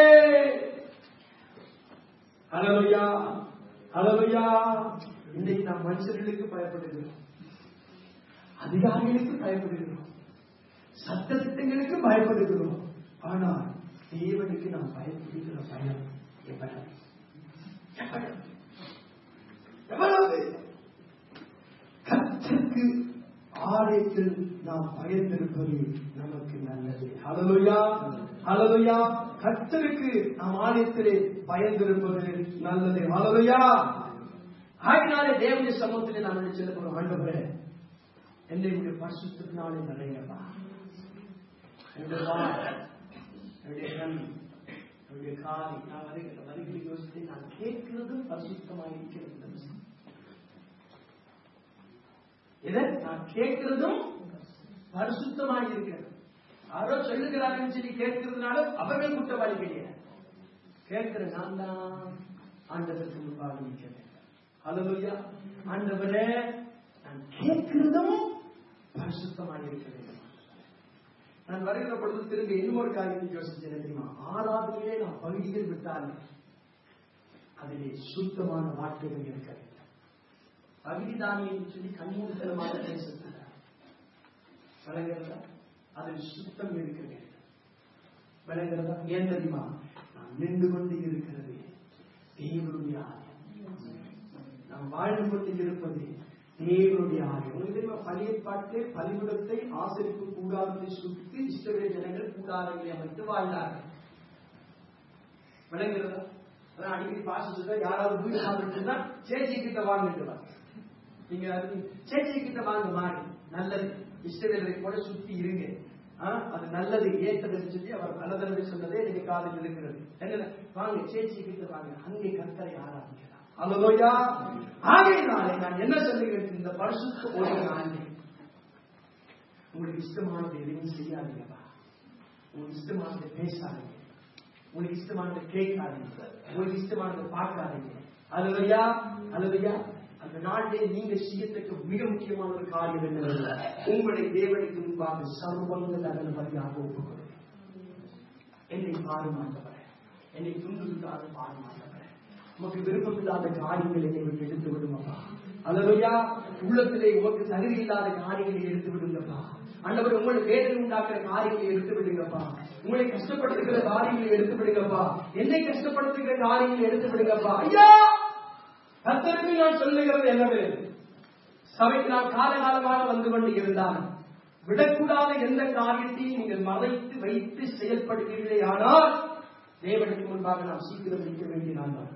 அலலுயா அலலுயா இன்னைக்கு நாம் மனுஷர்களுக்கு பயப்படுகிறோம் அதிகாரிகளுக்கு பயப்படுகிறோம் சட்டத்திட்டங்களுக்கு பயப்படுகிறோம் ஆனால் தேவனுக்கு நாம் பயப்படுகிற பயம் எவ்வளவு எவ்வளவு எவ்வளவு கற்றுக்கு ஆலயத்தில் நாம் பயந்திருப்பது நமக்கு நல்லது ஹலலுயா ஹலலுயா கத்தருக்கு நாம் ஆலயத்திலே பயந்திருப்பது நல்லது ஹலலுயா ஆகினாலே தேவனுடைய சமூகத்திலே நாம் என்ன சொல்ல போறோம் ஆண்டவரே என்னுடைய பரிசுத்தினாலே நிறையப்பா என்னுடைய வாய், என்னுடைய கண் என்னுடைய காலை நான் வருகிற வருகிற யோசித்து நான் கேட்கிறதும் பரிசுத்தமாயிருக்கிறது இதை நான் கேட்கிறதும் பரிசுத்தமாக இருக்கிறது யாரோ சொல்லுகிறார்கள் சொல்லி கேட்கிறதுனால அவர்கள் குற்றவாளி கிடையாது கேட்கிற நான் தான் ஆண்டவருக்கு முன்பாக நிற்கிறேன் அல்லா ஆண்டவரே நான் கேட்கிறதும் பரிசுத்தமாக இருக்கிறது நான் வருகிற பொழுது திரும்பி இன்னொரு காரியத்தை யோசிச்சேன் தெரியுமா ஆறாவதிலே நான் பகுதிகள் விட்டால் அதிலே சுத்தமான வார்த்தைகள் இருக்க வேண்டும் பகுதிதானியம் சொல்லி கண்மூடித்தனமாக பேசுகிறார் விளங்குறதா அதில் சுத்தம் இருக்க வேண்டும் விளங்குறதா ஏன் தெரியுமா நான் நின்று கொண்டு இருக்கிறது தேவனுடைய ஆலயம் நாம் வாழ்ந்து கொண்டு இருப்பது தேவனுடைய ஆலயம் உங்களுக்கு தெரியுமா பழைய பாட்டிலே பலிமுடத்தை ஆசிரிப்பு கூடாரத்தை சுற்றி இஷ்டவேல ஜனங்கள் கூடாரங்களை அமைத்து வாழ்ந்தார்கள் விளங்குறதா அதான் அடிக்கடி பாச சொல்ற யாராவது வீடு வாங்கிட்டு சேச்சி கிட்ட வாங்கிட்டு வா நீங்க அது சேச்சி கிட்ட வாங்க மாறி நல்லது இஷ்டவேலரை கூட சுத்தி இருங்க ஆ, அது நல்லது ஏற்றதுன்னு சொல்லி அவர் பல தடவை சொன்னதே நீங்க காதில் இருக்கிறது என்ன வாங்க சேச்சி கிட்ட வாங்க அங்கே கர்த்தரை ஆராதிக்கலாம் அல்லோயா ஆகையினாலே நான் என்ன சொல்லுகிறேன் இந்த பரிசுத்த ஒரு ஆண்டு உங்களுக்கு இஷ்டமானது எதையும் செய்யாதீங்கப்பா உங்களுக்கு இஷ்டமானதை பேசாதீங்க உங்களுக்கு இஷ்டமானதை கேட்காதீங்க உங்களுக்கு இஷ்டமானதை பார்க்காதீங்க அலுவையா அலுவையா அந்த நாட்டிலே நீங்க செய்யத்தக்க மிக முக்கியமான ஒரு காரியம் என்னவென்றால் உங்களுடைய தேவனுக்கு முன்பாக சர்வங்கள் அதன் வழியாக ஒப்புக்கொள்ளுங்க என்னை பாருமாட்டவரே என்னை துன்புறுத்தாத பாருமாட்டவரே உமக்கு விருப்பம் இல்லாத காரியங்களை என்னை விட்டு எடுத்து விடுங்கப்பா அல்லவையா உள்ளத்திலே உமக்கு தகுதி இல்லாத காரியங்களை எடுத்து விடுங்கப்பா ஆண்டவர் உங்களை வேதனை உண்டாக்குற காரியங்களை எடுத்து விடுங்கப்பா உங்களை கஷ்டப்படுத்துகிற காரியங்களை எடுத்து விடுங்கப்பா என்னை கஷ்டப்படுத்துகிற காரியங்களை எடுத்து விடுங்கப்பா ஐயா கத்தருக்கு நான் சொல்லுகிறது என்னது சபைக்கு நான் காலகாலமாக வந்து கொண்டு இருந்தால் விடக்கூடாத எந்த காரியத்தையும் நீங்கள் மறைத்து வைத்து செயல்படுகிறீர்களே ஆனால் தேவனுக்கு முன்பாக நாம் சீக்கிரம் நிற்க வேண்டிய நான் தான்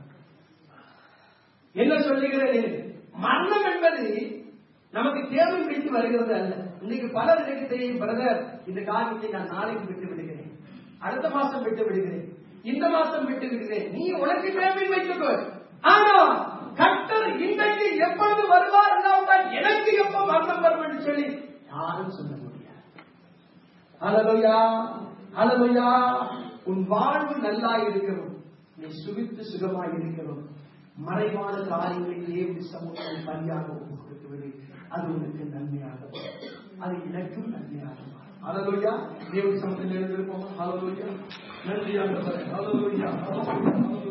என்ன சொல்லுகிறேன் மரணம் என்பது நமக்கு தேவை பிடித்து வருகிறது அல்ல இன்னைக்கு பலர் எனக்கு தெரியும் பிரதர் இந்த காரியத்தை நான் நாளைக்கு விட்டு விடுகிறேன் அடுத்த மாசம் விட்டு விடுகிறேன் இந்த மாசம் விட்டு விடுகிறேன் நீ உனக்கு தேவை வைத்துக்கோ ஆனா கர்த்தர் இன்றைக்கு எப்பொழுது வருவார் இல்லாவிட்டால் எனக்கு எப்ப மரணம் வரும் என்று சொல்லி யாரும் சொல்ல முடியாது அலலுயா அலலுயா உன் வாழ்வு நல்லா இருக்கணும் நீ சுகித்து சுகமாய் இருக்கணும் மறைவான காரியங்களை தேவடி சமூகம் பலியாக ஒப்பு கொடுத்து விடு அது உனக்கு நன்மையாக வரும். அது எனக்கும் நன்மையாக மாறும் ஹalleluya தேவ சமத்தில் எழுந்திருப்போம் ஹalleluya நன்றி ஆண்டவரே ஹalleluya